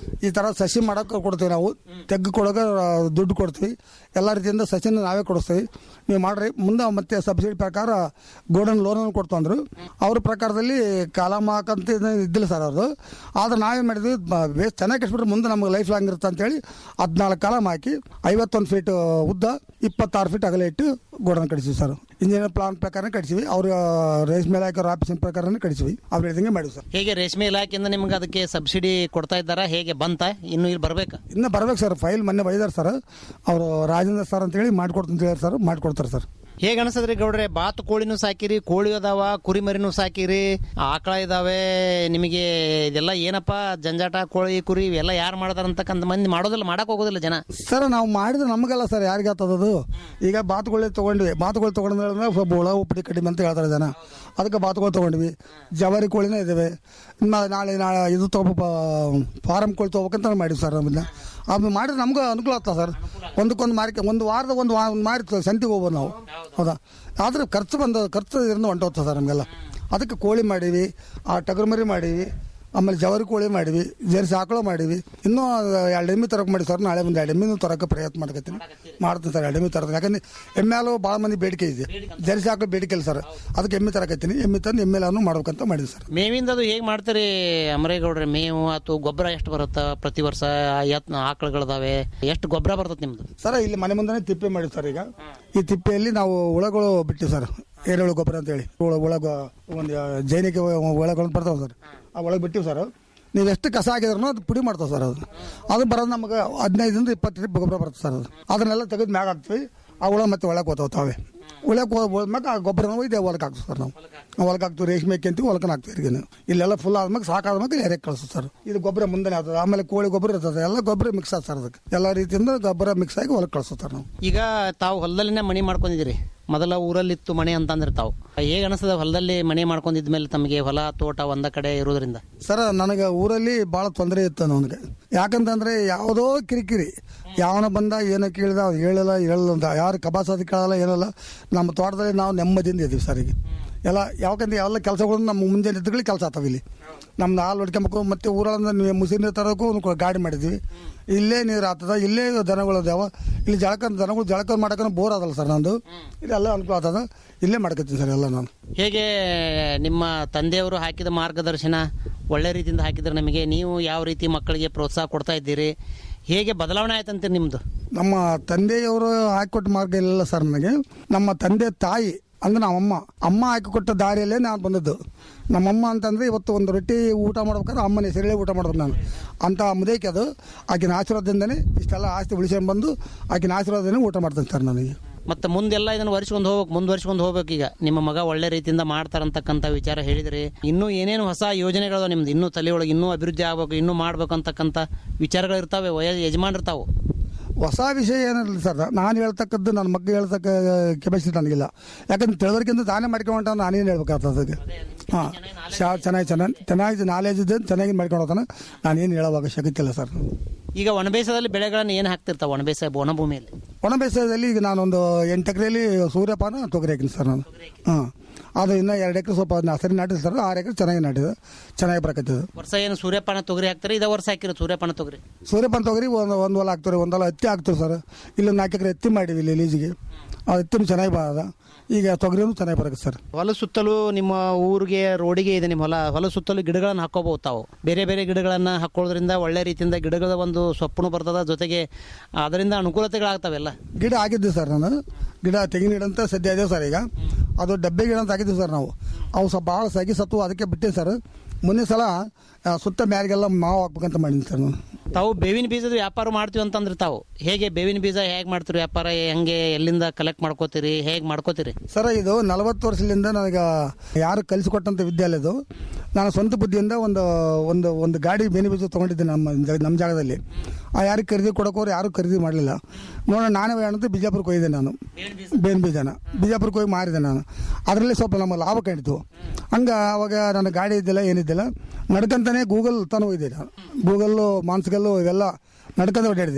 ಈ ಥರ ಸಸಿ ಮಾಡೋಕೆ ಕೊಡ್ತೀವಿ ನಾವು ತೆಗ್ಗು ಕೊಡೋಕೆ ಆ, ದುಡ್ಡು ಕೊಡ್ತೀವಿ ಎಲ್ಲ ರೀತಿಯಿಂದ ಸಸಿನ ನಾವೇ ಕೊಡಿಸ್ತೀವಿ ನೀವು ಮಾಡ್ರಿ ಮುಂದೆ ಮತ್ತೆ ಸಬ್ಸಿಡಿ ಪ್ರಕಾರ ಗೋಲ್ಡನ್ ಲೋನನ್ನು ಕೊಡ್ತಂದ್ರು ಅವ್ರ ಪ್ರಕಾರದಲ್ಲಿ ಕಾಲಮ್ ಹಾಕಂತ ಇದು ಇದ್ದಿಲ್ಲ ಸರ್ ಅವ್ರದ್ದು ಆದ್ರೆ ನಾವೇನು ಮಾಡಿದ್ವಿ ಬ- ಬೇಸ್ ಚೆನ್ನಾಗಿ ಕಟ್ಬಿಟ್ರೆ ಮುಂದೆ ನಮ್ಗೆ ಲೈಫ್ ಲಾಂಗ್ ಇರುತ್ತೆ ಅಂತೇಳಿ ಹದಿನಾಲ್ಕು ಕಾಲಮ್ ಹಾಕಿ ಐವತ್ತೊಂದು ಫೀಟ್ ಉದ್ದ ಇಪ್ಪತ್ತಾರು ಫೀಟ್ ಅಗಲ ಇಟ್ಟು ಗೋಡನ್ ಕಡಿಸಿವಿ ಸರ್ ಇಂಜಿನಿಯರ್ ಪ್ಲಾನ್ ಪ್ರಕಾರ ಕಡಿಸಿವಿ ಅವ್ರ ರೇಷ್ಮೆ ಇಲಾಖೆ ಆಫೀಸಿನ ಪ್ರಕಾರನೇ ಕಡಿಸಿವಿ ಅವ್ರು ಹೇಳಿದಂಗೆ ಮಾಡಿವಿ ಸರ್ ಹೇಗೆ ರೇಷ್ಮೆ ಇಲಾಖೆಯಿಂದ ನಿಮ್ಗೆ ಅದಕ್ಕೆ ಸಬ್ಸಿಡಿ ಕೊಡ್ತಾ ಇದ್ದಾರಾ ಹೇಗೆ ಬಂತ ಇನ್ನು ಇಲ್ಲಿ ಬರ್ಬೇಕಾ ಇನ್ನು ಬರ್ಬೇಕು ಸರ್ ಫೈಲ್ ಮೊನ್ನೆ ಬೈದಾರೆ ಸರ್ ಅವರು ರಾಜೇಂದ್ರ ಸರ್ ಅಂತೇಳಿ ಮಾಡ್ಕೊಡ್ತೀನಿ ಅಂತ ಹೇಳಿ ಸರ್ ಮಾಡ್ಕೊಡ್ತಾರೆ ಸರ್ ಹೇಗೆ ಅನಿಸ್ತದ್ರಿ ಗೌಡ್ರೆ ಬಾತು ಕೋಳಿನೂ ಸಾಕಿರಿ ಕೋಳಿ ಅದಾವ ಕುರಿ ಮರಿನೂ ಸಾಕಿರಿ ಆಕಳ ಇದಾವೆ ನಿಮಗೆ ಇದೆಲ್ಲ ಏನಪ್ಪ ಜಂಜಾಟ ಕೋಳಿ ಕುರಿ ಇವೆಲ್ಲ ಯಾರು ಮಾಡ್ತಾರ ಅಂತಕ್ಕಂಥ ಮಂದಿ ಮಾಡೋದಿಲ್ಲ ಮಾಡಕ್ ಹೋಗೋದಿಲ್ಲ ಜನ ಸರ್ ನಾವು ಮಾಡಿದ್ರೆ ನಮಗಲ್ಲ ಸರ್ ಯಾರಿಗೆ ಆಗ್ತದದು ಈಗ ಬಾತುಗಳು ತೊಗೊಂಡ್ವಿ ಬಾತುಗಳು ತೊಗೊಂಡ್ಮೇಲೆ ಸ್ವಲ್ಪ ಹುಳ ಉಪ್ಪಡಿ ಕಡಿಮೆ ಅಂತ ಹೇಳ್ತಾರೆ ಜನ ಅದಕ್ಕೆ ಬಾತುಗಳು ತೊಗೊಂಡ್ವಿ ಜವಾರಿ ಕೋಳಿನೇ ಇದ್ದಾವೆ ಇನ್ನು ನಾಳೆ ನಾಳೆ ಇದು ತೊಗೋ ಫಾರಮ್ ಕೋಳಿ ತೊಗೋಬೇಕಂತ ಮಾಡಿವಿ ಸರ್ ನಮ್ಮನ್ನ ಅದು ಮಾಡಿದ್ರೆ ನಮಗೂ ಅನುಕೂಲ ಆಗ್ತದೆ ಸರ್ ಒಂದಕ್ಕೊಂದು ಮಾರಿಕೆ ಒಂದು ವಾರದ ಒಂದು ವಾ ಒಂದು ಮಾರಿ ಸಂತಿಗೆ ಹೋಗ್ಬೋದು ನಾವು ಹೌದಾ ಆದರೆ ಖರ್ಚು ಬಂದ ಖರ್ಚು ಇருந்து ಹೊಂಟೋಗ್ತದೆ ಸರ್ ನಮಗೆಲ್ಲ ಅದಕ್ಕೆ ಕೋಳಿ ಮಾಡೀವಿ ಆ ಟಗರು ಮರಿ ಮಾಡೀವಿ ಆಮೇಲೆ ಜವಾರಿ ಕೋಳಿ ಮಾಡಿವಿ ಜರ್ಸಿ ಆಕಳು ಮಾಡಿವಿ ಇನ್ನೂ ಎರಡು ಎಮ್ಮೆ ತರಕ್ಕೆ ಮಾಡಿ ಸರ್ ನಾಳೆ ಒಂದು ಎರಡು ಎಮ್ಮೆನೂ ತರಕ್ಕೆ ಪ್ರಯತ್ನ ಮಾಡ್ಕತ್ತೀನಿ ಮಾಡ್ತೀನಿ ಸರ್ ಎರಡು ಎಮ್ಮೆ ತರ್ತೀನಿ ಯಾಕಂದ್ರೆ ಎಮ್ಮೆ ಹಾಲು ಭಾಳ ಮಂದಿ ಬೇಡಿಕೆ ಇದೆ ಜರ್ಸಿ ಆಕಳು ಬೇಡಿಕೆ ಇಲ್ಲ ಸರ್ ಅದಕ್ಕೆ ಎಮ್ಮೆ ತರಕತ್ತೀನಿ ಎಮ್ಮೆ ತಂದು ಎಮ್ಮೆ ಹಾಲು ಮಾಡ್ಬೇಕಂತ ಮಾಡಿದ್ವಿ ಸರ್ ಮೇವಿಂದ ಅದು ಹೇಗೆ ಮಾಡ್ತೀರಿ ಅಮರೇಗೌಡ್ರೆ ಮೇವು ಅಥವಾ ಗೊಬ್ಬರ ಎಷ್ಟು ಬರುತ್ತಾ ಪ್ರತಿ ವರ್ಷ ಎತ್ ಆಕಳುಗಳದಾವೆ ಎಷ್ಟು ಗೊಬ್ಬರ ಬರ್ತದೆ ನಿಮ್ದು ಸರ್ ಇಲ್ಲಿ ಮನೆ ಮುಂದೆ ತಿಪ್ಪೆ ಮಾಡಿವಿ ಸರ್ ಈಗ ಈ ತಿಪ್ಪೆಯಲ್ಲಿ ನಾವು ಹುಳಗಳು ಬಿಟ್ಟಿವಿ ಸರ್ ಎರೆಹುಳು ಗೊಬ್ಬರ ಅಂತೇಳಿ ಹುಳ ಒಳಗ ಒಂದು ಜೈನಿಕ ಒಳಗಳು ಬರ್ತಾವೆ ಸರ್ ಆ ಒಳಗೆ ಬಿಟ್ಟಿವಿ ಸರ್ ನೀವು ಎಷ್ಟು ಕಸ ಹಾಕಿದ್ರೂ ಅದು ಪುಡಿ ಮಾಡ್ತಾವೆ ಸರ್ ಅದು ಅದು ಬರೋದು ನಮಗೆ ಹದಿನೈದರಿಂದ ಇಪ್ಪತ್ತು ಟ್ರಿಪ್ ಗೊಬ್ಬರ ಬರುತ್ತೆ ಸರ್ ಅದು ಅದನ್ನೆಲ್ಲ ತೆಗೆದು ಮ್ಯಾಗ ಹಾಕ್ತೀವಿ ಆ ಹುಳ ಮತ್ತೆ ಒಳಗೆ ಹೋಗ್ತಾವೆ ತಾವೇ ಒಳಗೆ ಹೋದ್ಮೇಲೆ ಆ ಗೊಬ್ಬರನ ಒಯ್ದು ಹೊಲಕ್ಕೆ ಹಾಕ್ತೀವಿ ಸರ್ ನಾವು ನಾವು ಹೊಲಕ್ಕೆ ಹಾಕ್ತೀವಿ ರೇಷ್ಮೆ ಅಂತೀವಿ ಹೊಲಕ್ಕೆ ಹಾಕ್ತೀವಿ ಈಗ ಇಲ್ಲೆಲ್ಲ ಫುಲ್ ಆದ್ಮೇಲೆ ಸಾಕಾದ್ಮೇಲೆ ಎರೆ ಕಳಿಸ್ತೀವಿ ಸರ್ ಇದು ಗೊಬ್ಬರ ಮುಂದೆ ಆಗ್ತದೆ ಆಮೇಲೆ ಕೋಳಿ ಗೊಬ್ಬರ ಇರ್ತದೆ ಎಲ್ಲ ಗೊಬ್ಬರ ಮಿಕ್ಸ್ ಆಗ್ತದೆ ಸರ್ ಅದಕ್ಕೆ ಎಲ್ಲ ರೀತಿಯಿಂದ ಗೊಬ್ಬರ ಮಿಕ್ಸ್ ಆಗಿ ಹೊಲಕ್ಕೆ ಕಳಿಸ್ತಾರೆ ನಾವು ಈಗ ತಾವು ಹೊಲದಲ್ಲಿನೇ ಮನೆ ಮಾಡ್ಕೊಂಡಿದ್ದೀರಿ ಮೊದಲ ಊರಲ್ಲಿತ್ತು ಮನೆ ಅಂತಂದ್ರೆ ತಾವು ಹೇಗೆ ಅನಿಸ್ತದ ಹೊಲದಲ್ಲಿ ಮನೆ ಮಾಡ್ಕೊಂಡಿದ್ಮೇಲೆ ತಮಗೆ ಹೊಲ ತೋಟ ಒಂದ ಕಡೆ ಇರೋದ್ರಿಂದ ಸರ್ ನನಗೆ ಊರಲ್ಲಿ ಭಾಳ ತೊಂದರೆ ಇತ್ತು ನನಗೆ ಯಾಕಂತಂದ್ರೆ ಯಾವುದೋ ಕಿರಿಕಿರಿ ಯಾವನ ಬಂದ ಏನೋ ಕೇಳಿದ ಅವ್ನು ಹೇಳಿಲ್ಲ ಹೇಳಿಲ್ಲ ಅಂತ ಯಾರು ಕಬಾಸೋದು ಕೇಳಲ್ಲ ಏನಲ್ಲ ನಮ್ಮ ತೋಟದಲ್ಲಿ ನಾವು ನೆಮ್ಮದಿಯಿಂದ ಇದ್ದೀವಿ ಸರ್ ಈಗ ಎಲ್ಲ ಯಾಕಂದ್ರೆ ಎಲ್ಲ ಕೆಲಸಗಳು ನಮ್ಮ ಮುಂಜಾನೆ ಎದ್ದುಗಳು ಕೆಲಸ ಆಗ್ತಾವೆ ಇಲ್ಲಿ ನಮ್ದು ಹಾಲು ಹೊಡ್ಕೊಂಬೇಕು ಮತ್ತೆ ಊರೊಳಗೆ ನೀವು ಮುಸಿ ನೀರು ತರೋಕ್ಕೂ ಒಂದು ಕೊ- ಗಾಡಿ ಮಾಡಿದ್ವಿ ಇಲ್ಲೇ ನೀರು ಆಗ್ತದ ಇಲ್ಲೇ ದನಗಳು ಅದಾವ ಇಲ್ಲಿ ಜಳಕ ದನಗಳು ಜಳಕ ಮಾಡಕ್ಕೆ ಬೋರ್ ಅದಲ್ಲ ಸರ್ ನಂದು ಇಲ್ಲೆಲ್ಲ ಅನುಕೂಲ ಆಗ್ತದ ಇಲ್ಲೇ ಮಾಡ್ಕೊತೀನಿ ಸರ್ ಎಲ್ಲ ನಾನು ಹೇಗೆ ನಿಮ್ಮ ತಂದೆಯವರು ಹಾಕಿದ ಮಾರ್ಗದರ್ಶನ ಒಳ್ಳೆ ರೀತಿಯಿಂದ ಹಾಕಿದ್ರೆ ನಮಗೆ ನೀವು ಯಾವ ರೀತಿ ಮಕ್ಕಳಿಗೆ ಪ್ರೋತ್ಸಾಹ ಕೊಡ್ತಾ ಇದ್ದೀರಿ ಹೇಗೆ ಬದಲಾವಣೆ ಆಯ್ತಂತೀರಿ ನಿಮ್ದು ನಮ್ಮ ತಂದೆಯವರು ಹಾಕಿಕೊಟ್ಟ ಮಾರ್ಗ ಇಲ್ಲ ಸರ್ ನನಗೆ ನಮ್ಮ ತಂದೆ ತಾಯಿ ಅಂದ್ರೆ ನಮ್ಮಮ್ಮ ಅಮ್ಮ ಹಾಕಿಕೊಟ್ಟ ದಾರಿಯಲ್ಲೇ ನಾನು ಬಂದದ್ದು ನಮ್ಮಮ್ಮ ಅಂತಂದ್ರೆ ಇವತ್ತು ಒಂದು ರೊಟ್ಟಿ ಊಟ ಮಾಡ್ಬೇಕಾದ್ರೆ ಅಮ್ಮನ ಹೆಸರಲ್ಲೇ ಊಟ ಮಾಡೋದು ನಾನು ಅಂತ ಮುದೇಕೆ ಅದು ಆಕಿನ ಆಶೀರ್ವಾದದಿಂದನೇ ಇಷ್ಟೆಲ್ಲ ಆಸ್ತಿ ಉಳಿಸ್ಕೊಂಡು ಬಂದು ಆಕಿನ ಆಶೀರ್ವಾದನೇ ಊಟ ಮಾಡ್ತೇನೆ ಸರ್ ನನಗೆ ಮತ್ತೆ ಮುಂದೆಲ್ಲ ಇದನ್ನು ವರ್ಷಕೊಂಡು ಹೋಗ್ಬೇಕು ಮುಂದುವರ್ಸ್ಕೊಂಡು ಹೋಗ್ಬೇಕು ಈಗ ನಿಮ್ಮ ಮಗ ಒಳ್ಳೆ ರೀತಿಯಿಂದ ಮಾಡ್ತಾರಂತಕ್ಕಂಥ ವಿಚಾರ ಹೇಳಿದ್ರಿ ಇನ್ನೂ ಏನೇನು ಹೊಸ ಯೋಜನೆಗಳು ನಿಮ್ದು ಇನ್ನೂ ತಲೆಯೊಳಗೆ ಇನ್ನೂ ಅಭಿವೃದ್ಧಿ ಆಗ್ಬೇಕು ಇನ್ನೂ ಮಾಡ್ಬೇಕು ಅಂತಕ್ಕಂಥ ವಿಚಾರಗಳು ಇರ್ತಾವೆ ವಯ ಯಜಮಾನಿರ್ತಾವು ಹೊಸ ವಿಷಯ ಏನಿಲ್ಲ ಸರ್ ನಾನು ಹೇಳ್ತಕ್ಕದ್ದು ನನ್ನ ಮಗ್ಗೆ ಹೇಳ್ತಕ್ಕ ಕೆಪಾಸಿಟಿ ನನಗಿಲ್ಲ ಯಾಕಂದ್ರೆ ತಿಳುವಳಿಕೆಯಿಂದ ತಾನೇ ಮಾಡ್ಕೊಂಡ ನಾನೇನು ಹೇಳ್ಬೇಕಾಗ್ತದೆ ಅದಕ್ಕೆ ಹಾಂ ಶಾ ಚೆನ್ನಾಗಿ ಚೆನ್ನಾಗಿ ಚೆನ್ನಾಗಿ ನಾಲೆಜ್ ಇದೆ ಚೆನ್ನಾಗಿ ಮಾಡ್ಕೊಂಡು ಹೋಗ್ತಾನೆ ನಾನೇನು ಹೇಳೋ ಅವಶ್ಯಕತೆ ಇಲ್ಲ ಸರ್ ಈಗ ಒಣಬೇಸದಲ್ಲಿ ಬೆಳೆಗಳನ್ನು ಏನು ಹಾಕ್ತಿರ್ತಾವೆ ಒಣಬೇಸ ಒಣಭೂಮಿಯಲ್ಲಿ ಒಣ ಬೇಸಾಯದಲ್ಲಿ ಈಗ ನಾನೊಂದು ಎಂಟು ಎಕರೆಯಲ್ಲಿ ಸೂರ್ಯಪಾನ ತೊಗರಿ ಹಾಕಿನಿ ಸರ್ ನಾನು ಹಾಂ ಅದು ಇನ್ನೂ ಎರಡು ಎಕರೆ ಸ್ವಲ್ಪ ಅದನ್ನ ಹಸರಿ ನಾಟಿದೆ ಸರ್ ಆರು ಎಕರೆ ಚೆನ್ನಾಗಿ ನಾಟಿದೆ ಚೆನ್ನಾಗಿ ಬರಕತ್ತಿದೆ ವರ್ಷ ಏನು ಸೂರ್ಯಪಾನ ತೊಗರಿ ಹಾಕ್ತಾರೆ ಇದೇ ವರ್ಷ ಹಾಕಿರೋ ಸೂರ್ಯಪಾನ ತೊಗರಿ ಸೂರ್ಯಪಾನ ತೊಗರಿ ಒಂದು ಒಂದು ಹೊಲ ಹಾಕ್ತಾರೆ ಒಂದು ಹೊಲ ಹತ್ತಿ ಹಾಕ್ತಾರೆ ಸರ್ ಇಲ್ಲಿ ನಾಲ್ಕು ಎಕರೆ ಹತ್ತಿ ಮಾಡಿವಿ ಇಲ್ಲಿ ಲೀಜಿಗೆ ಆ ಹತ್ತಿನೂ ಚೆನ್ನಾಗಿ ಬರೋದ ಈಗ ತೊಗರಿನೂ ಚೆನ್ನಾಗಿ ಬರುತ್ತೆ ಸರ್ ಹೊಲ ಸುತ್ತಲೂ ನಿಮ್ಮ ಊರಿಗೆ ರೋಡಿಗೆ ಇದೆ ನಿಮ್ಮ ಹೊಲ ಹೊಲ ಸುತ್ತಲೂ ಗಿಡಗಳನ್ನು ಹಾಕೋಬಹುದು ತಾವು ಬೇರೆ ಬೇರೆ ಗಿಡಗಳನ್ನು ಹಾಕೊಳ್ಳೋದ್ರಿಂದ ಒಳ್ಳೆ ರೀತಿಯಿಂದ ಗಿಡಗಳ ಒಂದು ಸೊಪ್ಪು ಬರ್ತದ ಜೊತೆಗೆ ಅದರಿಂದ ಅನುಕೂಲತೆಗಳಾಗ್ತಾವೆಲ್ಲ ಗಿಡ ಹಾಕಿದ್ವಿ ಸರ್ ನಾನು ಗಿಡ ತೆಂಗಿನ ಗಿಡ ಅಂತ ಸದ್ಯ ಇದೆ ಸರ್ ಈಗ ಅದು ಡಬ್ಬೆ ಗಿಡ ಅಂತ ಹಾಕಿದ್ವಿ ಸರ್ ನಾವು ಅವು ಸ್ವಲ್ಪ ಭಾಳ ಸಗಿ ಸತ್ತು ಅದಕ್ಕೆ ಬಿಟ್ಟೆ ಸರ್ ಮುಂದಿನ ಸಲ ಆ, ಸುತ್ತ ಮ್ಯಾರಿಗೆಲ್ಲ ಮಾವು ಹಾಕ್ಬೇಕಂತ ಮಾಡೀನಿ ಸರ್ ನಾನು ತಾವು ಬೇವಿನ ಬೀಜದ ವ್ಯಾಪಾರ ಮಾಡ್ತೀವಿ ಅಂತಂದ್ರೆ ತಾವು ಹೇಗೆ ಬೇವಿನ ಬೀಜ ಹೇಗೆ ಮಾಡ್ತೀರಿ ವ್ಯಾಪಾರ ಹೆಂಗೆ ಎಲ್ಲಿಂದ ಕಲೆಕ್ಟ್ ಮಾಡ್ಕೋತೀರಿ ಹೇಗೆ ಮಾಡ್ಕೋತೀರಿ ಸರ್ ಇದು ನಲವತ್ತು ವರ್ಷದಿಂದ ನನಗೆ ಯಾರು ಕಲಿಸಿಕೊಟ್ಟಂಥ ವಿದ್ಯಾಲಯ ಇದು ನಾನು ಸ್ವಂತ ಬುದ್ಧಿಯಿಂದ ಒಂದು ಒಂದು ಒಂದು ಗಾಡಿ ಬೇನೆ ಬೀಜ ತೊಗೊಂಡಿದ್ದೆ ನಮ್ಮ ಜ- ನಮ್ಮ ಜಾಗದಲ್ಲಿ ಆ ಯಾರಿಗೆ ಖರೀದಿ ಕೊಡೋಕೋರು ಯಾರು ಖರೀದಿ ಮಾಡಲಿಲ್ಲ ನೋಡೋಣ ನಾನೇ ಏನಂತ ಬಿಜಾಪುರಕ್ಕೆ ಹೋಗಿದ್ದೆ ನಾನು ಬೇವಿನ ಬೀಜನ ಬಿಜಾಪುರಕ್ಕೆ ಹೋಗಿ ಮಾರಿದೆ ನಾನು ಅದರಲ್ಲಿ ಸ್ವಲ್ಪ ನಮ್ಮ ಲಾಭ ಕಂಡಿತು ಹಂಗೆ ಅವಾಗ ನನ್ನ ಗಾಡಿ ಇದ್ದಿಲ್ಲ ಏನಿದ್ದಿಲ್ಲ ನಡ್ಕಂತಾನೆ ಗೂಗಲ್ ತಾನು ಹೋಗಿದ್ದೆ ನಾನು ಗೂಗಲ್ಲು ಮಾನ್ಸ್ಗಲ್ಲು ಇವೆಲ್ಲ ನಡ್ಕೊಂಡು ಓಡಾಡಿದೆ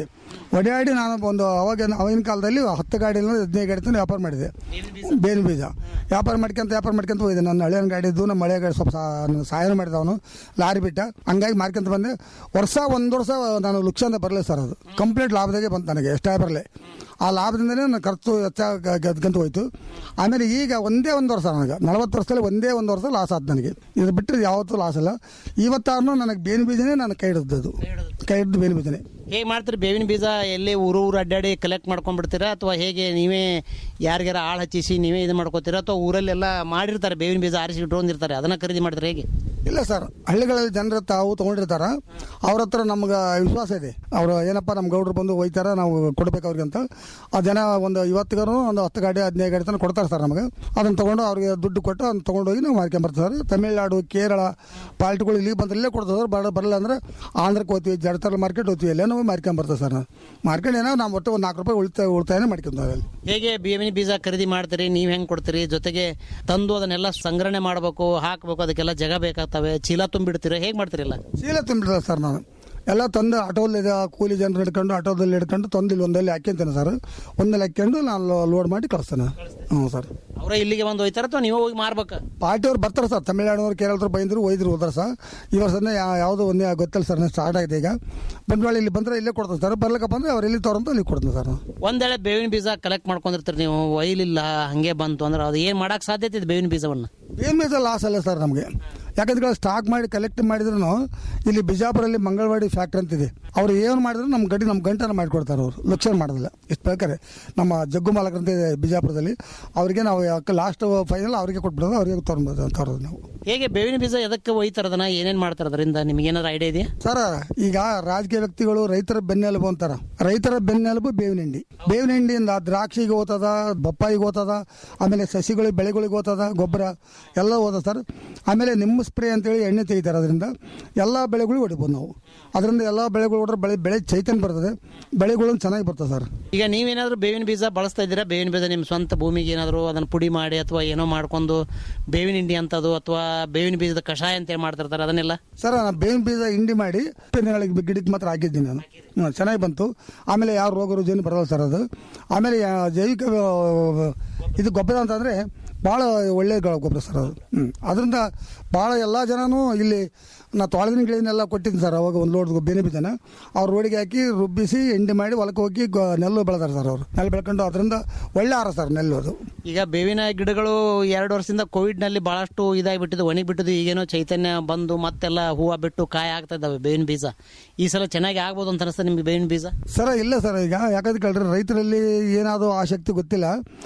ಒಡೆಯಾಡಿ ನಾನು ಒಂದು ಅವಾಗ ಅವಾಗಿನ ಕಾಲದಲ್ಲಿ ಹತ್ತು ಗಾಡಿ ಇಲ್ಲ ಹದಿನೈದು ಗಾಡಿ ತಂದು ವ್ಯಾಪಾರ ಮಾಡಿದೆ ಬೇವಿನ ಬೀಜ ವ್ಯಾಪಾರ ಮಾಡ್ಕೊಂತ ವ್ಯಾಪಾರ ಮಾಡ್ಕೊಂತ ಹೋಗಿದ್ದೆ ನನ್ನ ಹಳೆಯನ ಗಾಡಿ ಇದ್ದು ನಮ್ಮ ಹಳೆ ಗಾಡಿ ಸ್ವಲ್ಪ ಸಾ- ಸಹಾಯ ಮಾಡಿದ ಅವನು ಲಾರಿ ಬಿಟ್ಟ ಹಂಗಾಗಿ ಮಾರ್ಕೊಂತ ಬಂದೆ ವರ್ಷ ಒಂದು ವರ್ಷ ನಾನು ಲುಕ್ಷಾಂತ ಬರಲಿಲ್ಲ ಸರ್ ಅದು ಕಂಪ್ಲೀಟ್ ಲಾಭದಾಗೆ ಬಂತು ನನಗೆ ಎಷ್ಟೇ ಬರಲಿ ಆ ಲಾಭದಿಂದನೇ ನನ್ನ ಖರ್ಚು ವೆಚ್ಚ ಗ- ಗೆದ್ಕೊಂತ ಹೋಯ್ತು ಆಮೇಲೆ ಈಗ ಒಂದೇ ಒಂದು ವರ್ಷ ನನಗೆ ನಲವತ್ತು ವರ್ಷದಲ್ಲಿ ಒಂದೇ ಒಂದು ವರ್ಷ ಲಾಸ್ ಆಯ್ತು ನನಗೆ ಇದು ಬಿಟ್ಟರೆ ಯಾವತ್ತೂ ಲಾಸ್ ಇಲ್ಲ ಇವತ್ತಾದ್ರೂ ನನಗೆ ಬೇವಿನ ಬೀಜನೇ ನಾನು ಕೈ ಹಿಡಿದದ್ದು ಕೈ ಹಿಡಿದು ಬೇವಿನ ಬೀಜನೇ ಹೇಗೆ ಮಾಡ್ತೀರಿ ಬೇವಿನ ಬೀಜ ಎಲ್ಲಿ ಊರು ಊರು ಅಡ್ಡಾಡಿ ಕಲೆಕ್ಟ್ ಮಾಡ್ಕೊಂಡ್ಬಿಡ್ತೀರಾ ಅಥವಾ ಹೇಗೆ ನೀವೇ ಯಾರಿಗಾರ ಆಳು ಹಚ್ಚಿಸಿ ನೀವೇ ಇದು ಮಾಡ್ಕೋತೀರಾ ಅಥವಾ ಊರಲ್ಲೆಲ್ಲ ಮಾಡಿರ್ತಾರೆ ಬೇವಿನ ಬೀಜ ಆರಿಸಿ ಇಟ್ಕೊಂಡಿರ್ತಾರೆ ಅದನ್ನ ಖರೀದಿ ಮಾಡ್ತಾರೆ ಹೇಗೆ ಇಲ್ಲ ಸರ್ ಹಳ್ಳಿಗಳಲ್ಲಿ ಜನರ ತಾವು ತೊಗೊಂಡಿರ್ತಾರ ಅವ್ರ ಹತ್ರ ನಮ್ಗೆ ವಿಶ್ವಾಸ ಇದೆ ಅವರು ಏನಪ್ಪ ನಮ್ಮ ಗೌಡ್ರು ಬಂದು ಒಯ್ತಾರ ನಾವು ಕೊಡ್ಬೇಕು ಅವ್ರಿಗೆ ಅಂತ ಆ ಜನ ಒಂದು ಇವತ್ತಿಗೂ ಒಂದು ಹತ್ತು ಗಾಡಿ ಹದಿನೈದು ಗಾಡಿ ತನಕ ಕೊಡ್ತಾರೆ ಸರ್ ನಮಗೆ ಅದನ್ನು ತೊಗೊಂಡು ಅವ್ರಿಗೆ ದುಡ್ಡು ಕೊಟ್ಟು ಅದನ್ನ ತೊಗೊಂಡೋಗಿ ನಾವು ಮಾರ್ಕೊಂಬರ್ತೀವಿ ಸರ್ ತಮಿಳ್ನಾಡು ಕೇರಳ ಪಾಲ್ಟಿಗಳು ಇಲ್ಲಿಗೆ ಬಂದ್ರೆ ಇಲ್ಲೇ ಕೊಡ್ತಾರೆ ಸರ್ ಬರ ಬರಲ್ಲ ಅಂದ್ರೆ ಆಂಧ್ರಕ್ಕೆ ಹೋಗ್ತೀವಿ ಜಡತಲ ಮಾರ್ಕೆಟ್ ಹೋಗ್ತೀವಿ ಎಲ್ಲ ನಾವು ಮಾರ್ಕೊಂಬರ್ತೇವೆ ಸರ್ ನಾವು ಮಾರ್ಕೆಟ್ ಏನೋ ನಾವು ಒಟ್ಟು ಒಂದು ನಾಲ್ಕು ರೂಪಾಯಿ ಉಳಿತಾಯ ಉಳಿತಾಯನೇ ಮಾಡ್ಕೊಂತೀವಿ ಅಲ್ಲಿ ಹೇಗೆ ಬೇವಿನ ಬೀಜ ಖರೀದಿ ಮಾಡ್ತೀರಿ ನೀವು ಹೆಂಗೆ ಕೊಡ್ತೀರಿ ಜೊತೆಗೆ ತಂದು ಅದನ್ನೆಲ್ಲ ಸಂಗ್ರಹಣೆ ಮಾಡಬೇಕು ಹಾಕಬೇಕು ಅದಕ್ಕೆಲ್ಲ ಜಗ ಬೇಕಾಗ್ತವೆ ಚೀಲ ತುಂಬಿಡ್ತೀರಾ ಹೇಗೆ ಮಾಡ್ತೀರಿಲ್ಲ ಚೀಲ ತುಂಬಿಡ್ತಾರೆ ಸರ್ ನಾನು ಎಲ್ಲ ತಂದು ಆಟೋದಲ್ಲಿ ಕೂಲಿ ಜನರು ಹಿಡ್ಕೊಂಡು ಆಟೋದಲ್ಲಿ ಹಿಡ್ಕೊಂಡು ತಂದು ಇಲ್ಲಿ ಒಂದಲ್ಲಿ ಹಾಕ್ಯಂತೇನೆ ಸರ್ ಒಂದಲ್ಲಿ ಹಾಕ್ಕೊಂಡು ನಾನು ಲೋಡ್ ಮಾಡಿ ಕಳಿಸ್ತೇನೆ ಹ್ಞೂ ಸರ್ ಅವರೇ ಇಲ್ಲಿಗೆ ಬಂದು ಹೋಯ್ತಾರ ಅಥವಾ ನೀವೇ ಹೋಗಿ ಮಾರ್ಬೇಕು ಪಾರ್ಟಿಯವ್ರು ಬರ್ತಾರೆ ಸರ್ ತಮಿಳ್ನಾಡಿನವ್ರು ಕೇರಳದವ್ರು ಬೈದ್ರು ಒಯ್ದ್ರು ಹೋದ್ರೆ ಸರ್ ಈ ವರ್ಷನೇ ಯಾವುದೋ ಒಂದೇ ಗೊತ್ತಿಲ್ಲ ಸರ್ ಸ್ಟಾರ್ಟ್ ಆಗಿದೆ ಈಗ ಬಂಡವಾಳ ಇಲ್ಲಿ ಬಂದರೆ ಇಲ್ಲೇ ಕೊಡ್ತಾರೆ ಸರ್ ಬರ್ಲಿಕ್ಕಪ್ಪ ಅಂದರೆ ಅವ್ರು ಎಲ್ಲಿ ತೋರಂತ ಅಲ್ಲಿ ಕೊಡ್ತೀನಿ ಸರ್ ನಾನು ಒಂದ್ ವೇಳೆ ಬೇವಿನ ಬೀಜ ಕಲೆಕ್ಟ್ ಮಾಡ್ಕೊಂಡಿರ್ತೀರಿ ನೀವು ಒಯ್ಲಿಲ್ಲ ಹಂಗೆ ಬಂತು ಅಂದ್ರೆ ಅದು ಏನು ಮಾಡಕ್ ಸಾಧ್ಯತೆ ಇದೆ ಬೇವಿನ ಬೀಜವನ್ನು ಬೇನ್ ಬೀಜ ಲಾಸ್ ಅಲ್ಲ ಸರ್ ನಮಗೆ ಯಾಕಂದ್ರೆ ಸ್ಟಾಕ್ ಮಾಡಿ ಕಲೆಕ್ಟ್ ಮಾಡಿದ್ರು ಇಲ್ಲಿ ಬಿಜಾಪುರಲ್ಲಿ ಮಂಗಳವಾಡಿ ಫ್ಯಾಕ್ಟ್ರಿ ಅಂತಿದೆ ಅವ್ರು ಏನು ಮಾಡಿದ್ರು ನಮ್ಮ ಗಡಿ ನಮ್ಮ ಗಂಟನ ಮಾಡಿಕೊಡ್ತಾರೆ ಅವರು ಲಕ್ಷಣ ಮಾಡೋದಿಲ್ಲ ಇಷ್ಟು ಬೇಕಾರೆ ನಮ್ಮ ಜಗ್ಗು ಮಾಲಕರು ಅಂತ ಇದೆ ಬಿಜಾಪುರದಲ್ಲಿ ಅವರಿಗೆ ನಾವು ಲಾಸ್ಟ್ ಫೈನಲ್ ಅವರಿಗೆ ಕೊಟ್ಬಿಡೋದು ಅವರಿಗೆ ತಗೊಂಡ್ಬೋದು ತರೋದು ನಾವು ಹೇಗೆ ಬೇವಿನ ಬೀಜ ಎದಕ್ಕೆ ಒಯ್ತಾರ ಅದನ್ನ ಏನೇನ್ ಮಾಡ್ತಾರ ಅದರಿಂದ ನಿಮ್ಗೆ ಏನಾದ್ರು ಐಡಿಯಾ ಇದೆಯಾ ಸರ್ ಈಗ ರಾಜಕೀಯ ವ್ಯಕ್ತಿಗಳು ರೈತರ ಬೆನ್ನೆಲುಬು ಅಂತಾರ ರೈತರ ಬೆನ್ನೆಲುಬು ಬೇವಿನ ಹಿಂಡಿ ಬೇವಿನ ಹಿಂಡಿಯಿಂದ ದ್ರಾಕ್ಷಿಗೆ ಹೋಗ್ತದ ಬಪ್ಪಾಯಿಗೆ ಹೋಗ್ತದ ಆಮೇಲೆ ಸಸಿಗಳಿಗೆ ಬೆಳೆಗಳಿಗೆ ಹೋಗ್ತದ ಗೊಬ್ಬರ ಎಲ್ಲ ಹೋದ ಸರ್ ಆಮೇಲೆ ನಿಮ್ಮ ಸ್ಪ್ರೇ ಅಂತೇಳಿ ಎಣ್ಣೆ ತೆಗಿತಾರೆ ಅದರಿಂದ ಎಲ್ಲ ಬೆಳೆಗಳು ಹೊಡಿಬೋದು ನಾವು ಅದರಿಂದ ಎಲ್ಲ ಬೆಳೆಗಳು ಹೊಡ್ರೆ ಬೆಳೆ ಬೆಳೆ ಚೈತನ್ಯ ಬರ್ತದೆ ಬೆಳೆಗಳು ಚೆನ್ನಾಗಿ ಬರ್ತದೆ ಸರ್ ಈಗ ನೀವೇನಾದ್ರೂ ಬೇವಿನ ಬೀಜ ಬಳಸ್ತಾ ಇದ್ದೀರಾ ಬೇವಿನ ಬೀಜ ನಿಮ್ಮ ಸ್ವಂತ ಭೂಮಿಗೆ ಏನಾದ್ರು ಅದನ್ನ ಪುಡಿ ಮಾಡಿ ಅಥವಾ ಏನೋ ಮಾಡ್ಕೊಂಡು ಬೇವಿನ ಹಿಂಡಿ ಅಂತದು ಅಥವಾ ಬೇವಿನ ಬೀಜದ ಕಷಾಯ ಅಂತ ಹೇಳಿ ಮಾಡ್ತಿರ್ತಾರೆ ಅದನ್ನೆಲ್ಲ ಸರ್ ನಾನು ಬೇವಿನ ಬೀಜ ಹಿಂಡಿ ಮಾಡಿ ಪಿನ್ಗಳಿಗೆ ಗಿಡಕ್ಕೆ ಮಾತ್ರ ಹಾಕಿದ್ದೀನಿ ನಾನು ಹ್ಮ್, ಚೆನ್ನಾಗಿ ಬಂತು ಆಮೇಲೆ ಯಾವ ರೋಗ ರುಜಿನ ಬರಲ್ಲ ಸರ್ ಅದು ಆಮೇಲೆ ಯಾ- ಜೈವಿಕ ಆ, ಇದು ಗೊಬ್ಬರ ಅಂತಂದರೆ ಭಾಳ ಒಳ್ಳೆ ಗ- ಗೊಬ್ಬರ ಸರ್ ಅದು ಹ್ಞೂ ಅದರಿಂದ ಭಾಳ ಎಲ್ಲ ಜನನೂ ಇಲ್ಲಿ ನಾ ತೊಳೆದಿನ ಗಿಳಿನೆಲ್ಲ ಕೊಟ್ಟಿದ್ದೀನಿ ಸರ್ ಅವಾಗ ಒಂದು ಲೋಡ್ ಬೇನೆ ಬೀಜನ ಅವ್ರು ರೋಡಿಗೆ ಹಾಕಿ ರುಬ್ಬಿಸಿ ಹಿಂಡಿ ಮಾಡಿ ಹೊಲಕ್ಕೆ ಹೋಗಿ ಗೊ- ನೆಲ್ಲು ಬೆಳೆದಾರೆ ಸರ್ ಅವರು ನೆಲ್ಲು ಬೆಳ್ಕೊಂಡು ಅದರಿಂದ ಒಳ್ಳೆ ಆಹಾರ ಸರ್ ನೆಲ್ಲು ಅದು ಈಗ ಬೇವಿನ ಗಿಡಗಳು ಎರಡು ವರ್ಷದಿಂದ ಕೋವಿಡ್ ನಲ್ಲಿ ಬಹಳಷ್ಟು ಇದಾಗಿಬಿಟ್ಟಿದ್ದು ಒಣಗಿಬಿಟ್ಟಿದ್ದು ಈಗೇನೋ ಚೈತನ್ಯ ಬಂದು ಮತ್ತೆಲ್ಲ ಹೂವು ಬಿಟ್ಟು ಕಾಯಿ ಆಗ್ತಾ ಇದ್ದಾವೆ ಬೇವಿನ ಬೀಜ ಈ ಸಲ ಚೆನ್ನಾಗಿ ಆಗ್ಬೋದು ಅಂತ ಅನಿಸ್ತದೆ ನಿಮ್ಗೆ ಬೇವಿನ ಬೀಜ ಸರ ಇಲ್ಲ ಸರ್ ಈಗ ಯಾಕಂದ್ರೆ ಕೇಳ್ರಿ ರೈತರಲ್ಲಿ ಏನಾದರೂ ಆಸಕ್ತಿ ಗೊತ್ತಿಲ್ಲ